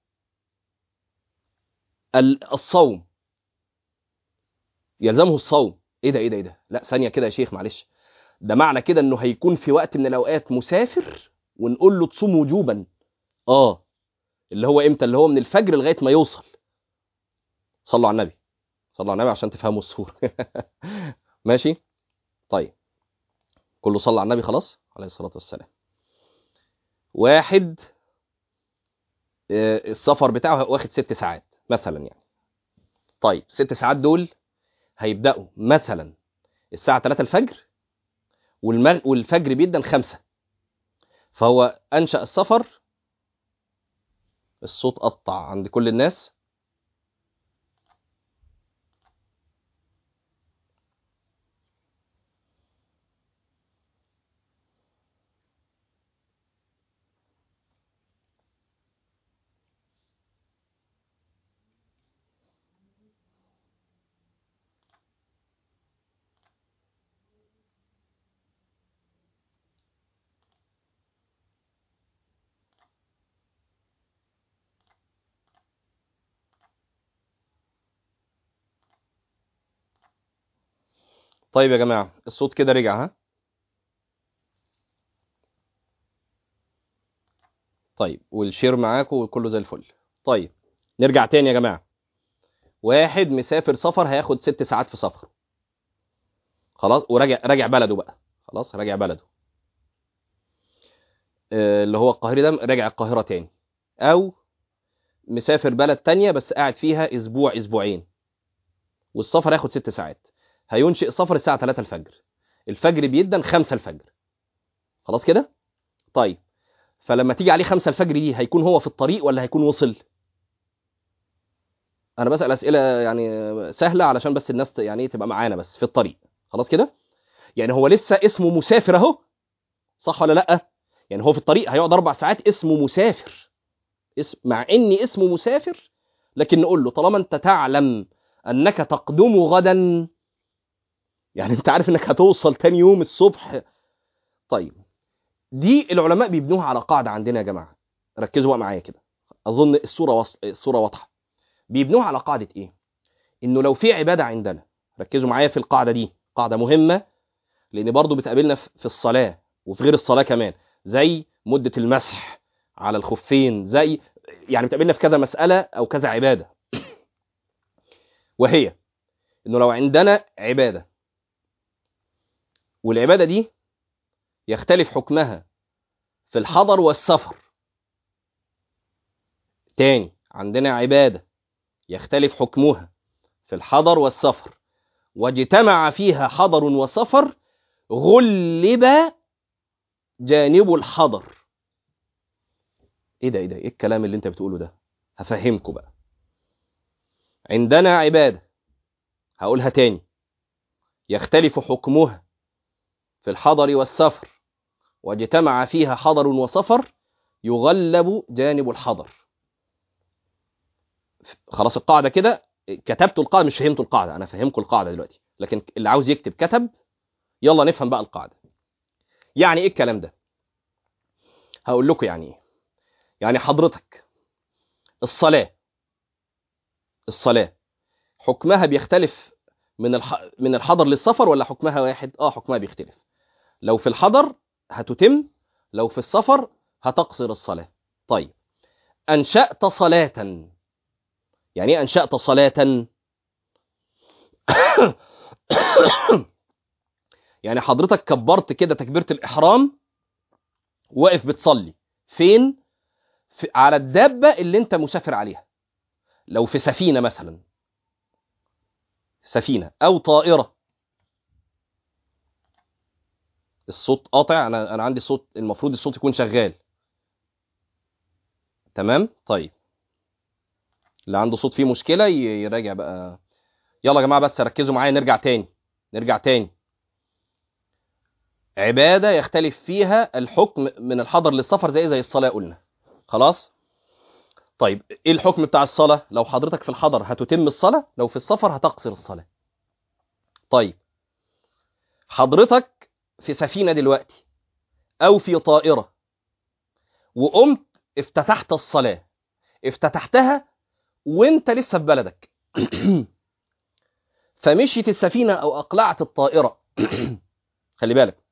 الصوم يلزمه الصوم ايه ده ايه ده ايه ده لا ثانيه كده يا شيخ معلش ده معنى كده انه هيكون في وقت من الاوقات مسافر ونقول له تصوم وجوبا اه اللي هو امتى اللي هو من الفجر لغايه ما يوصل صلوا على النبي صلوا على النبي عشان تفهموا الصوره ماشي طيب كله صلى على النبي خلاص عليه الصلاه والسلام واحد السفر بتاعه واخد ست ساعات مثلا يعني طيب ست ساعات دول هيبداوا مثلا الساعه 3 الفجر والمغ... والفجر بيبدا 5 فهو انشا السفر الصوت قطع عند كل الناس طيب يا جماعه الصوت كده رجع ها طيب والشير معاكم وكله زي الفل طيب نرجع تاني يا جماعه واحد مسافر سفر هياخد ست ساعات في سفر خلاص وراجع راجع بلده بقى خلاص راجع بلده آه، اللي هو القاهري ده راجع القاهره تاني او مسافر بلد تانية بس قاعد فيها اسبوع اسبوعين والسفر هياخد ست ساعات هينشئ سفر الساعه 3 الفجر الفجر بيدن 5 الفجر خلاص كده طيب فلما تيجي عليه 5 الفجر دي هيكون هو في الطريق ولا هيكون وصل انا بسال اسئله يعني سهله علشان بس الناس ت- يعني إيه تبقى معانا بس في الطريق خلاص كده يعني هو لسه اسمه مسافر اهو صح ولا لا يعني هو في الطريق هيقعد اربع ساعات اسمه مسافر اسم مع اني اسمه مسافر لكن نقول له طالما انت تعلم انك تقدم غدا يعني انت عارف انك هتوصل تاني يوم الصبح طيب دي العلماء بيبنوها على قاعده عندنا يا جماعه ركزوا بقى معايا كده اظن الصوره وص... الصوره واضحه بيبنوها على قاعده ايه انه لو في عباده عندنا ركزوا معايا في القاعده دي قاعده مهمه لان برضو بتقابلنا في في الصلاه وفي غير الصلاه كمان زي مده المسح على الخفين زي يعني بتقابلنا في كذا مساله او كذا عباده وهي انه لو عندنا عباده والعباده دي يختلف حكمها في الحضر والسفر تاني عندنا عباده يختلف حكمها في الحضر والسفر واجتمع فيها حضر وسفر غلب جانب الحضر ايه ده ايه ده ايه الكلام اللي انت بتقوله ده هفهمكم بقى عندنا عباده هقولها تاني يختلف حكمها في الحضر والسفر واجتمع فيها حضر وسفر يغلب جانب الحضر خلاص القاعده كده كتبت القاعده مش فهمت القاعده انا فهمكم القاعده دلوقتي لكن اللي عاوز يكتب كتب يلا نفهم بقى القاعده يعني ايه الكلام ده هقول لكم يعني ايه يعني حضرتك الصلاه الصلاه حكمها بيختلف من الح... من الحضر للسفر ولا حكمها واحد اه حكمها بيختلف لو في الحضر هتتم لو في السفر هتقصر الصلاه طيب انشات صلاه يعني ايه انشات صلاه يعني حضرتك كبرت كده تكبيره الاحرام واقف بتصلي فين في على الدابه اللي انت مسافر عليها لو في سفينه مثلا سفينه او طائره الصوت قاطع انا انا عندي صوت المفروض الصوت يكون شغال تمام طيب اللي عنده صوت فيه مشكله ي- يراجع بقى يلا يا جماعه بس ركزوا معايا نرجع تاني نرجع تاني عباده يختلف فيها الحكم من الحضر للسفر زي زي الصلاه قلنا خلاص طيب ايه الحكم بتاع الصلاه لو حضرتك في الحضر هتتم الصلاه لو في السفر هتقصر الصلاه طيب حضرتك في سفينه دلوقتي او في طائره وقمت افتتحت الصلاه افتتحتها وانت لسه في بلدك فمشيت السفينه او اقلعت الطائره خلي بالك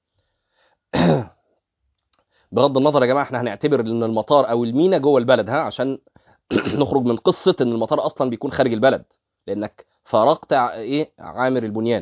بغض النظر يا جماعه احنا هنعتبر ان المطار او المينا جوه البلد ها عشان نخرج من قصه ان المطار اصلا بيكون خارج البلد لانك فارقت ع- ايه عامر البنيان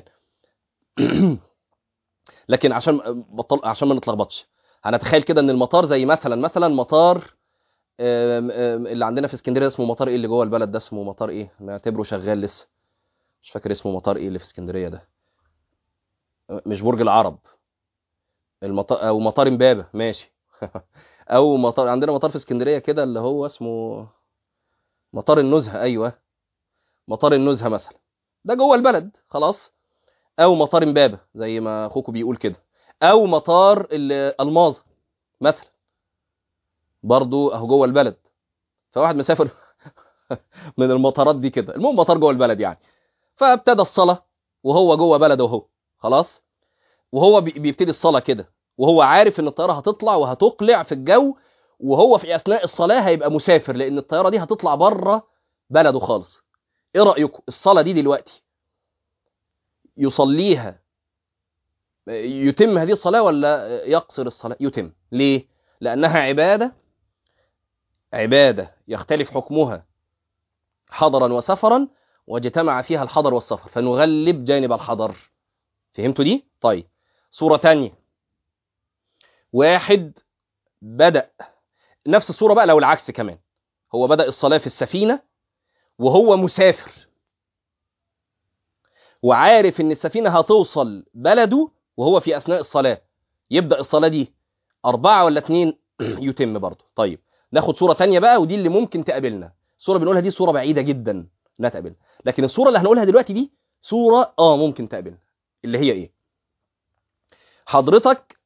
لكن عشان بطل عشان ما نتلخبطش هنتخيل كده ان المطار زي مثلا مثلا مطار آم، آم، اللي عندنا في اسكندريه اسمه مطار ايه اللي جوه البلد ده اسمه مطار ايه نعتبره شغال لسه مش فاكر اسمه مطار ايه اللي في اسكندريه ده مش برج العرب المطار او مطار امبابه ماشي او مطار عندنا مطار في اسكندريه كده اللي هو اسمه مطار النزهه ايوه مطار النزهه مثلا ده جوه البلد خلاص او مطار امبابه زي ما اخوكم بيقول كده او مطار ال- الماظه مثلا برضو اهو جوه البلد فواحد مسافر من المطارات دي كده المهم مطار جوه البلد يعني فابتدى الصلاه وهو جوه بلده اهو خلاص وهو بي- بيبتدي الصلاه كده وهو عارف ان الطياره هتطلع وهتقلع في الجو وهو في اثناء الصلاه هيبقى مسافر لان الطياره دي هتطلع بره بلده خالص ايه رايكم الصلاه دي دلوقتي يصليها يتم هذه الصلاه ولا يقصر الصلاه يتم ليه لانها عباده عباده يختلف حكمها حضرا وسفرا واجتمع فيها الحضر والسفر فنغلب جانب الحضر فهمتوا دي طيب صوره تانية واحد بدأ نفس الصورة بقى لو العكس كمان هو بدأ الصلاة في السفينة وهو مسافر وعارف ان السفينة هتوصل بلده وهو في أثناء الصلاة يبدأ الصلاة دي أربعة ولا اتنين يتم برضه طيب ناخد صورة تانية بقى ودي اللي ممكن تقابلنا الصورة بنقولها دي صورة بعيدة جدا انها تقابلنا لكن الصورة اللي هنقولها دلوقتي دي صورة اه ممكن تقابلنا اللي هي ايه حضرتك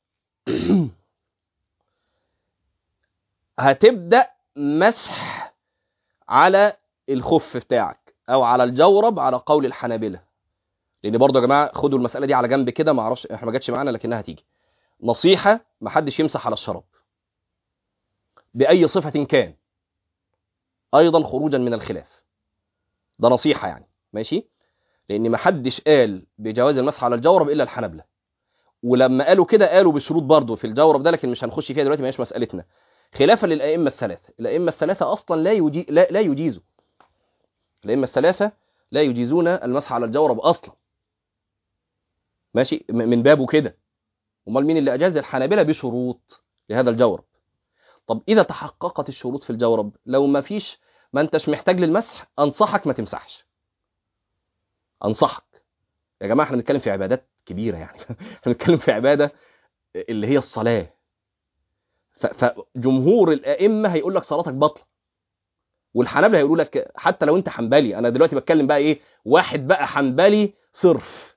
هتبدأ مسح على الخف بتاعك او على الجورب على قول الحنابلة لان برضه يا جماعه خدوا المساله دي على جنب كده ما اعرفش احنا ما جاتش معانا لكنها هتيجي نصيحه ما حدش يمسح على الشراب باي صفه كان ايضا خروجا من الخلاف ده نصيحه يعني ماشي لان ما حدش قال بجواز المسح على الجورب الا الحنابلة ولما قالوا كده قالوا بشروط برضه في الجورب ده لكن مش هنخش فيها دلوقتي ما هيش مسالتنا خلافا للائمه الثلاثه الائمه الثلاثه اصلا لا يجي لا, لا يجيزوا الائمه الثلاثه لا يجيزون المسح على الجورب اصلا ماشي م- من بابه كده امال مين اللي اجاز الحنابلة بشروط لهذا الجورب طب اذا تحققت الشروط في الجورب لو ما فيش ما انتش محتاج للمسح انصحك ما تمسحش انصحك يا جماعه احنا بنتكلم في عبادات كبيره يعني احنا بنتكلم في عباده اللي هي الصلاه ف- فجمهور الائمه هيقول لك صلاتك باطله والحنابلة هيقولوا لك حتى لو انت حنبلي انا دلوقتي بتكلم بقى ايه واحد بقى حنبلي صرف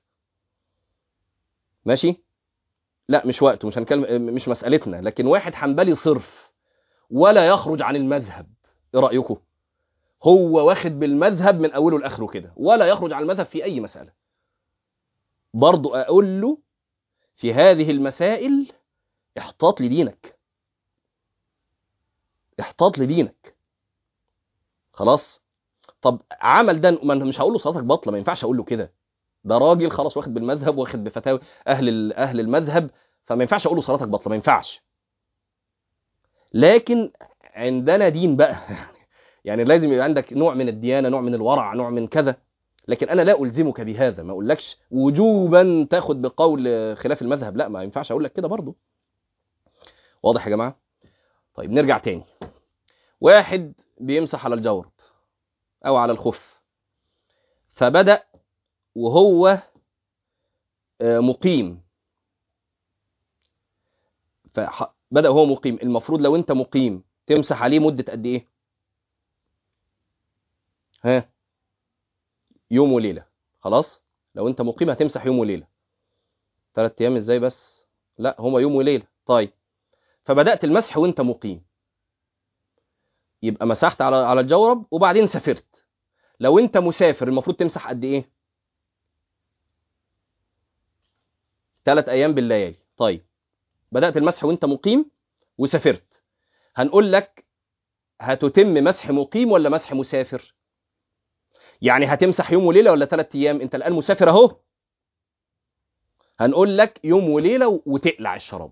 ماشي لا مش وقته مش هنتكلم مش مسألتنا لكن واحد حنبلي صرف ولا يخرج عن المذهب ايه رأيكم هو واخد بالمذهب من اوله لاخره كده ولا يخرج عن المذهب في اي مسألة برضو اقول له في هذه المسائل احتاط لدينك احتاط لدينك خلاص طب عمل ده ما أنا مش هقول له صلاتك باطله ما ينفعش اقول له كده ده راجل خلاص واخد بالمذهب واخد بفتاوي اهل ال- اهل المذهب فما ينفعش اقول له صلاتك باطله ما ينفعش لكن عندنا دين بقى يعني لازم يبقى عندك نوع من الديانه نوع من الورع نوع من كذا لكن انا لا الزمك بهذا ما اقولكش وجوبا تاخد بقول خلاف المذهب لا ما ينفعش اقول لك كده برضه واضح يا جماعه طيب نرجع تاني واحد بيمسح على الجورب او على الخف فبدا وهو آه، مقيم فبدا وهو مقيم المفروض لو انت مقيم تمسح عليه مده قد ايه ها يوم وليله خلاص لو انت مقيم هتمسح يوم وليله ثلاث ايام ازاي بس لا هما يوم وليله طيب فبدات المسح وانت مقيم يبقى مسحت على على الجورب وبعدين سافرت لو انت مسافر المفروض تمسح قد ايه ثلاث ايام بالليالي طيب بدات المسح وانت مقيم وسافرت هنقول لك هتتم مسح مقيم ولا مسح مسافر يعني هتمسح يوم وليله ولا ثلاث ايام انت الان مسافر اهو هنقول لك يوم وليله وتقلع الشراب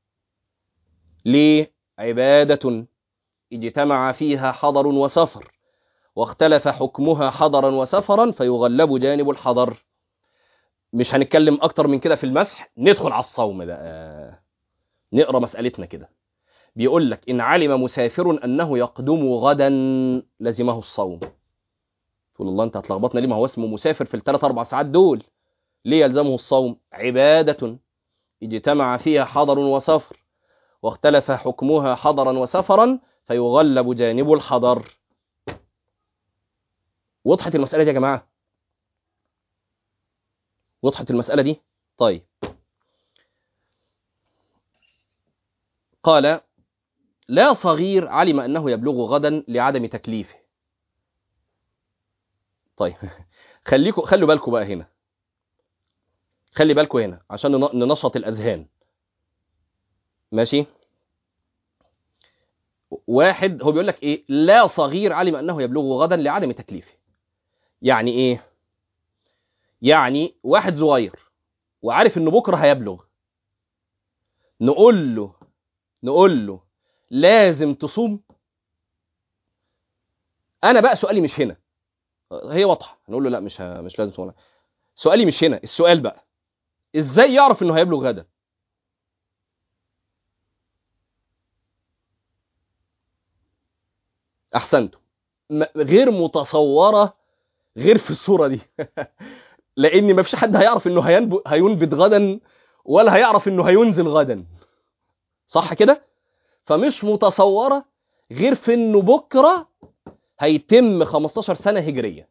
ليه عباده اجتمع فيها حضر وسفر واختلف حكمها حضرا وسفرا فيغلب جانب الحضر مش هنتكلم اكتر من كده في المسح ندخل على الصوم بقى نقرا مسألتنا كده بيقول لك إن علم مسافر أنه يقدم غدا لزمه الصوم تقول الله أنت هتلخبطنا ليه ما هو اسمه مسافر في الثلاث أربع ساعات دول ليه يلزمه الصوم عبادة اجتمع فيها حضر وسفر واختلف حكمها حضرا وسفرا فيغلب جانب الحضر وضحت المسألة دي يا جماعة وضحت المسألة دي طيب قال لا صغير علم أنه يبلغ غدا لعدم تكليفه طيب خليكم خلوا بالكم بقى هنا خلي بالكم هنا عشان ننشط الأذهان ماشي واحد هو بيقول لك ايه لا صغير علم انه يبلغ غدا لعدم تكليفه يعني ايه يعني واحد صغير وعارف انه بكره هيبلغ نقول له نقول له لازم تصوم انا بقى سؤالي مش هنا هي واضحه نقول له لا مش ه... مش لازم تصوم سؤالي مش هنا السؤال بقى ازاي يعرف انه هيبلغ غدا احسنتم غير متصوره غير في الصوره دي لان ما فيش حد هيعرف انه هينبت غدا ولا هيعرف انه هينزل غدا صح كده فمش متصوره غير في انه بكره هيتم 15 سنه هجريه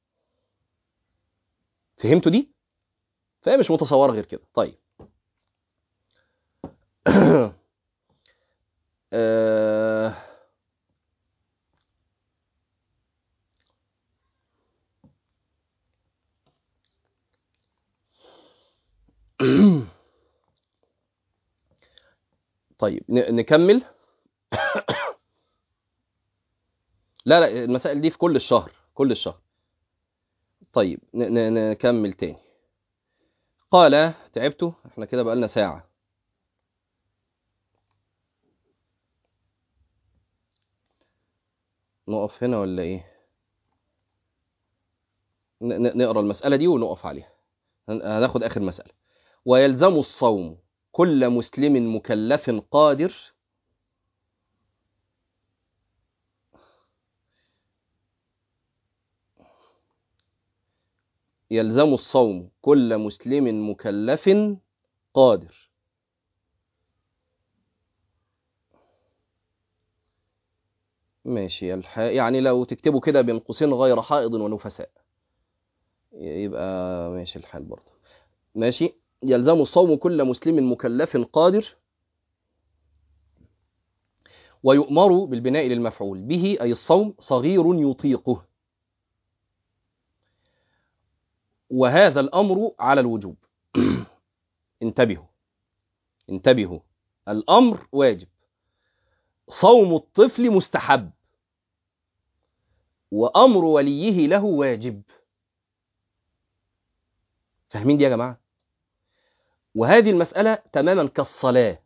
فهمتوا دي فهي مش متصوره غير كده طيب آه طيب نكمل لا لا المسائل دي في كل الشهر كل الشهر طيب نكمل تاني قال تعبتوا احنا كده بقالنا ساعة نقف هنا ولا ايه نقرا المسألة دي ونقف عليها هناخد آخر مسألة ويلزم الصوم كل مسلم مكلف قادر يلزم الصوم كل مسلم مكلف قادر ماشي الح... يعني لو تكتبوا كده بين قوسين غير حائض ونفساء يبقى ماشي الحال برضه ماشي يلزم الصوم كل مسلم مكلف قادر ويؤمر بالبناء للمفعول به أي الصوم صغير يطيقه وهذا الأمر على الوجوب انتبهوا انتبهوا الأمر واجب صوم الطفل مستحب وأمر وليه له واجب فاهمين دي يا جماعة وهذه المسألة تماما كالصلاة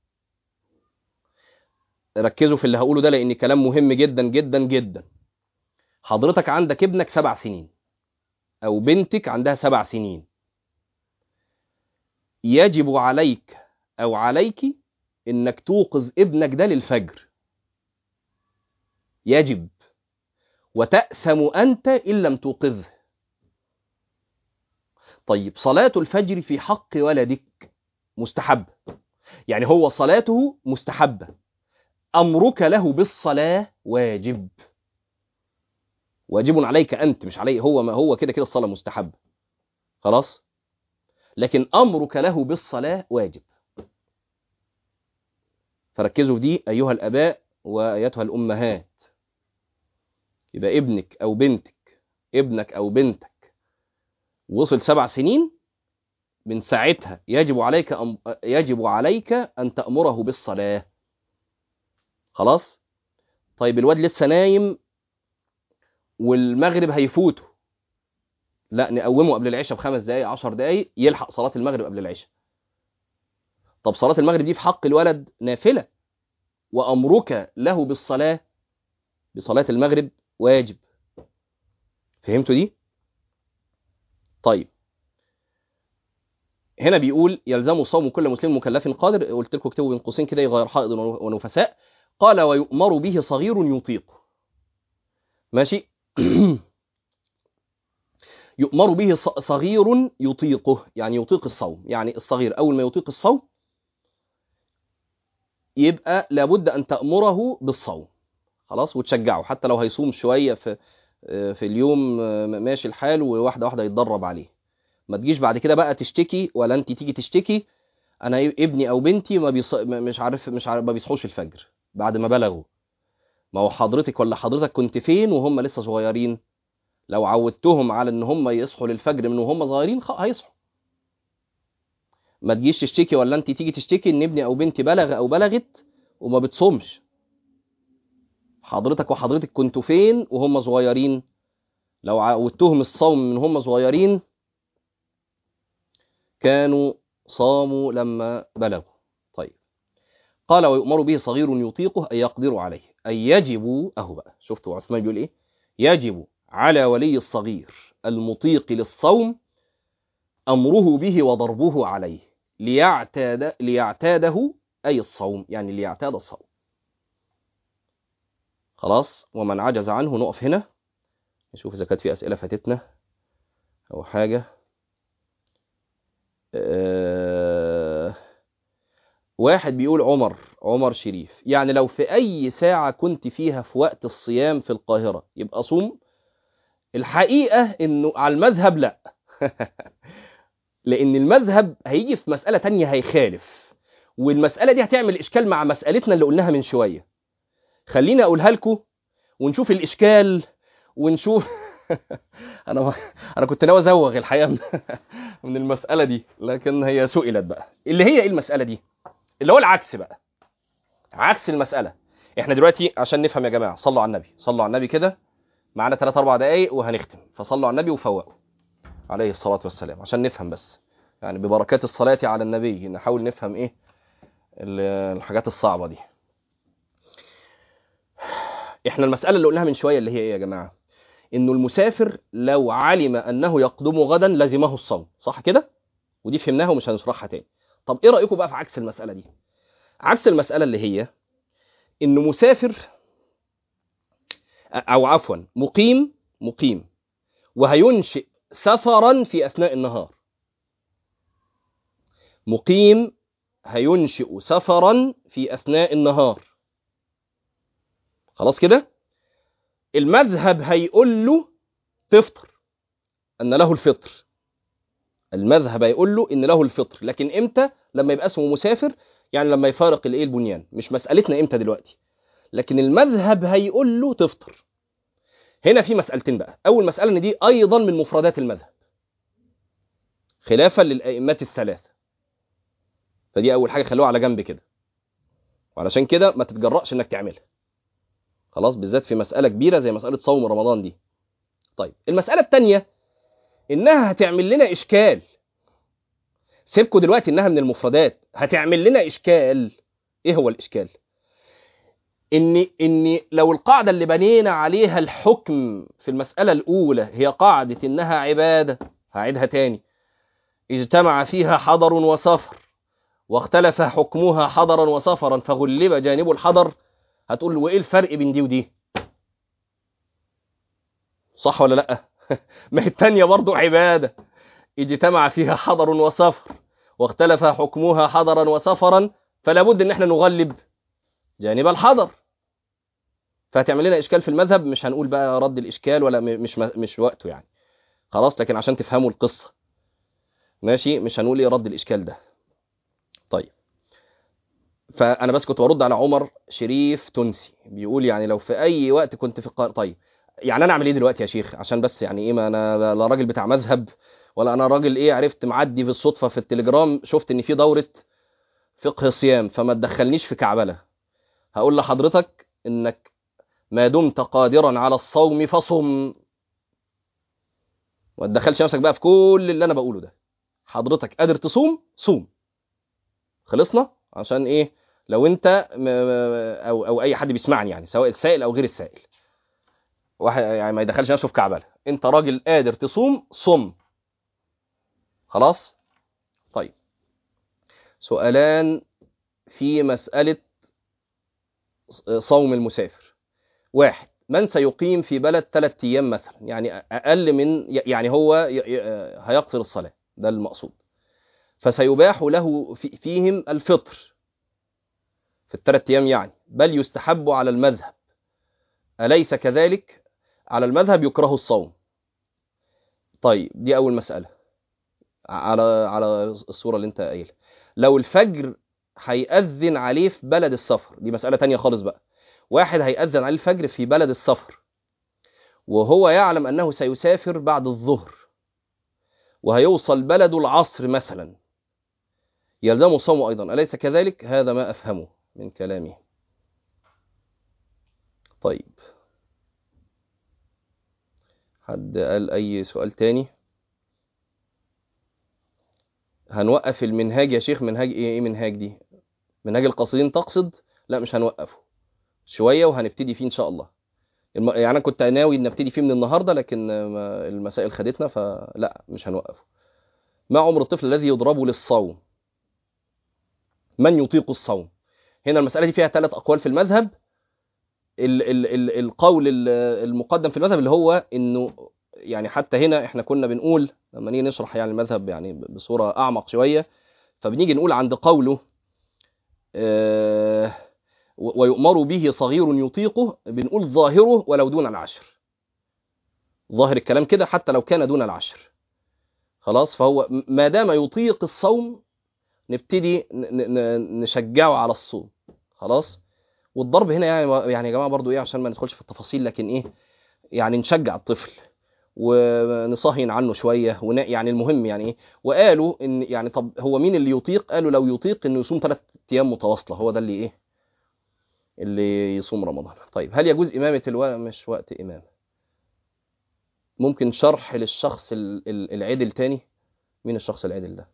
ركزوا في اللي هقوله ده لأن كلام مهم جدا جدا جدا حضرتك عندك ابنك سبع سنين أو بنتك عندها سبع سنين يجب عليك أو عليك إنك توقظ ابنك ده للفجر يجب وتأثم أنت إن لم توقظه طيب صلاة الفجر في حق ولدك مستحب يعني هو صلاته مستحبة أمرك له بالصلاة واجب واجب عليك أنت مش عليه هو ما هو كده كده الصلاة مستحبة خلاص لكن أمرك له بالصلاة واجب فركزوا في دي أيها الأباء وأيتها الأمهات يبقى ابنك أو بنتك ابنك أو بنتك وصل سبع سنين من ساعتها يجب عليك أم... يجب عليك أن تأمره بالصلاة خلاص طيب الواد لسه نايم والمغرب هيفوته لا نقومه قبل العشاء بخمس دقايق عشر دقايق يلحق صلاة المغرب قبل العشاء طب صلاة المغرب دي في حق الولد نافلة وأمرك له بالصلاة بصلاة المغرب واجب فهمتوا دي؟ طيب هنا بيقول يلزم صوم كل مسلم مكلف قادر قلت لكم اكتبوا بين قوسين كده غير حائض ونفساء قال ويؤمر به صغير يطيق ماشي يؤمر به صغير يطيقه يعني يطيق الصوم يعني الصغير أول ما يطيق الصوم يبقى لابد أن تأمره بالصوم خلاص وتشجعه حتى لو هيصوم شوية في في اليوم ماشي الحال وواحدة واحدة يتدرب عليه ما تجيش بعد كده بقى تشتكي ولا انت تيجي تشتكي انا ابني او بنتي ما بيص... مش عارف مش عارف ما بيصحوش الفجر بعد ما بلغوا ما هو حضرتك ولا حضرتك كنت فين وهم لسه صغيرين لو عودتهم على ان هم يصحوا للفجر من وهم صغيرين هيصحوا ما تجيش تشتكي ولا انت تيجي تشتكي ان ابني او بنتي بلغ او بلغت وما بتصومش حضرتك وحضرتك كنتوا فين وهم صغيرين لو عودتهم الصوم من هم صغيرين كانوا صاموا لما بلغوا طيب قال ويؤمر به صغير يطيقه أن يقدر عليه أي يجب أهو بقى شفتوا عثمان بيقول إيه يجب على ولي الصغير المطيق للصوم أمره به وضربه عليه ليعتاد ليعتاده أي الصوم يعني ليعتاد الصوم خلاص ومن عجز عنه نقف هنا نشوف إذا كانت في أسئلة فاتتنا أو حاجة أه واحد بيقول عمر عمر شريف يعني لو في أي ساعة كنت فيها في وقت الصيام في القاهرة يبقى صوم الحقيقة إنه على المذهب لا لأن المذهب هيجي في مسألة تانية هيخالف والمسألة دي هتعمل إشكال مع مسألتنا اللي قلناها من شوية خليني أقولها لكم ونشوف الإشكال ونشوف انا انا كنت ناوي ازوغ الحقيقه من المساله دي لكن هي سئلت بقى اللي هي ايه المساله دي اللي هو العكس بقى عكس المساله احنا دلوقتي عشان نفهم يا جماعه صلوا على النبي صلوا على النبي كده معانا 3 4 دقايق وهنختم فصلوا على النبي وفوقوا عليه الصلاه والسلام عشان نفهم بس يعني ببركات الصلاه على النبي نحاول نفهم ايه الحاجات الصعبه دي احنا المساله اللي قلناها من شويه اللي هي ايه يا جماعه انه المسافر لو علم انه يقدم غدا لزمه الصوم صح كده ودي فهمناها ومش هنشرحها تاني طب ايه رايكم بقى في عكس المساله دي عكس المساله اللي هي انه مسافر او عفوا مقيم مقيم وهينشئ سفرا في اثناء النهار مقيم هينشئ سفرا في اثناء النهار خلاص كده المذهب هيقول له تفطر ان له الفطر المذهب هيقول له ان له الفطر لكن امتى لما يبقى اسمه مسافر يعني لما يفارق الايه البنيان مش مسالتنا امتى دلوقتي لكن المذهب هيقول له تفطر هنا في مسالتين بقى اول مساله ان دي ايضا من مفردات المذهب خلافا للائمات الثلاثه فدي اول حاجه خلوها على جنب كده وعلشان كده ما تتجرأش انك تعملها خلاص بالذات في مسألة كبيرة زي مسألة صوم رمضان دي طيب المسألة الثانية إنها هتعمل لنا إشكال سيبكوا دلوقتي إنها من المفردات هتعمل لنا إشكال إيه هو الإشكال؟ إن إن لو القاعدة اللي بنينا عليها الحكم في المسألة الأولى هي قاعدة إنها عبادة هعيدها تاني اجتمع فيها حضر وسفر واختلف حكمها حضرا وسفرا فغلب جانب الحضر هتقول له وايه الفرق بين دي ودي صح ولا لا ما هي التانية برضو عبادة اجتمع فيها حضر وسفر واختلف حكمها حضرا وسفرا فلا بد ان احنا نغلب جانب الحضر فهتعمل لنا اشكال في المذهب مش هنقول بقى رد الاشكال ولا مش مش وقته يعني خلاص لكن عشان تفهموا القصه ماشي مش هنقول ايه رد الاشكال ده طيب فانا بس كنت برد على عمر شريف تونسي بيقول يعني لو في اي وقت كنت في القاهره طيب يعني انا اعمل ايه دلوقتي يا شيخ عشان بس يعني ايه ما انا لا راجل بتاع مذهب ولا انا راجل ايه عرفت معدي في الصدفه في التليجرام شفت ان في دوره فقه صيام فما تدخلنيش في كعبله هقول لحضرتك انك ما دمت قادرا على الصوم فصم ما تدخلش نفسك بقى في كل اللي انا بقوله ده حضرتك قادر تصوم صوم خلصنا عشان ايه لو انت او او اي حد بيسمعني يعني سواء السائل او غير السائل واحد يعني ما يدخلش نفسه في كعبله انت راجل قادر تصوم صم خلاص طيب سؤالان في مسألة صوم المسافر واحد من سيقيم في بلد ثلاثة أيام مثلا يعني أقل من يعني هو هيقصر الصلاة ده المقصود فسيباح له فيهم الفطر في الثلاث أيام يعني بل يستحب على المذهب أليس كذلك على المذهب يكره الصوم طيب دي أول مسألة على على الصورة اللي أنت قايلها لو الفجر هيأذن عليه في بلد السفر دي مسألة تانية خالص بقى واحد هيأذن عليه الفجر في بلد السفر وهو يعلم أنه سيسافر بعد الظهر وهيوصل بلده العصر مثلا يلزمه صومه أيضا أليس كذلك؟ هذا ما أفهمه من كلامه طيب حد قال أي سؤال تاني هنوقف المنهاج يا شيخ منهاج ايه ايه منهاج دي منهاج القاصدين تقصد لا مش هنوقفه شويه وهنبتدي فيه ان شاء الله الم... يعني انا كنت ناوي ان ابتدي فيه من النهارده لكن المسائل خدتنا فلا مش هنوقفه ما عمر الطفل الذي يضرب للصوم من يطيق الصوم هنا المساله دي فيها ثلاث اقوال في المذهب ال... ال... ال... القول المقدم في المذهب اللي هو انه يعني حتى هنا احنا كنا بنقول لما نيجي نشرح يعني المذهب يعني بصوره اعمق شويه فبنيجي نقول عند قوله آه ويؤمر به صغير يطيقه بنقول ظاهره ولو دون العشر ظاهر الكلام كده حتى لو كان دون العشر خلاص فهو ما دام يطيق الصوم نبتدي نشجعه على الصوم خلاص والضرب هنا يعني يعني يا جماعه برضو ايه عشان ما ندخلش في التفاصيل لكن ايه يعني نشجع الطفل ونصهين عنه شويه ون... يعني المهم يعني ايه وقالوا ان يعني طب هو مين اللي يطيق قالوا لو يطيق انه يصوم ثلاث ايام متواصله هو ده اللي ايه اللي يصوم رمضان طيب هل يجوز امامه الوقت مش وقت امامه ممكن شرح للشخص العدل تاني مين الشخص العدل ده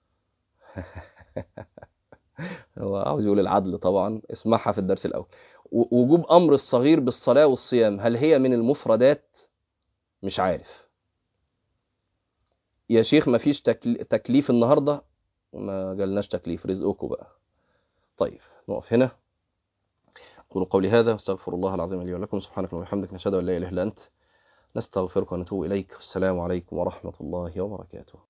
هو عاوز يقول العدل طبعا اسمعها في الدرس الاول وجوب امر الصغير بالصلاه والصيام هل هي من المفردات مش عارف يا شيخ ما فيش تكليف النهاردة ما جالناش تكليف رزقكم بقى طيب نقف هنا أقول قولي هذا واستغفر الله العظيم لي ولكم سبحانك وبحمدك نشهد أن لا إله إلا أنت نستغفرك ونتوب إليك والسلام عليكم ورحمة الله وبركاته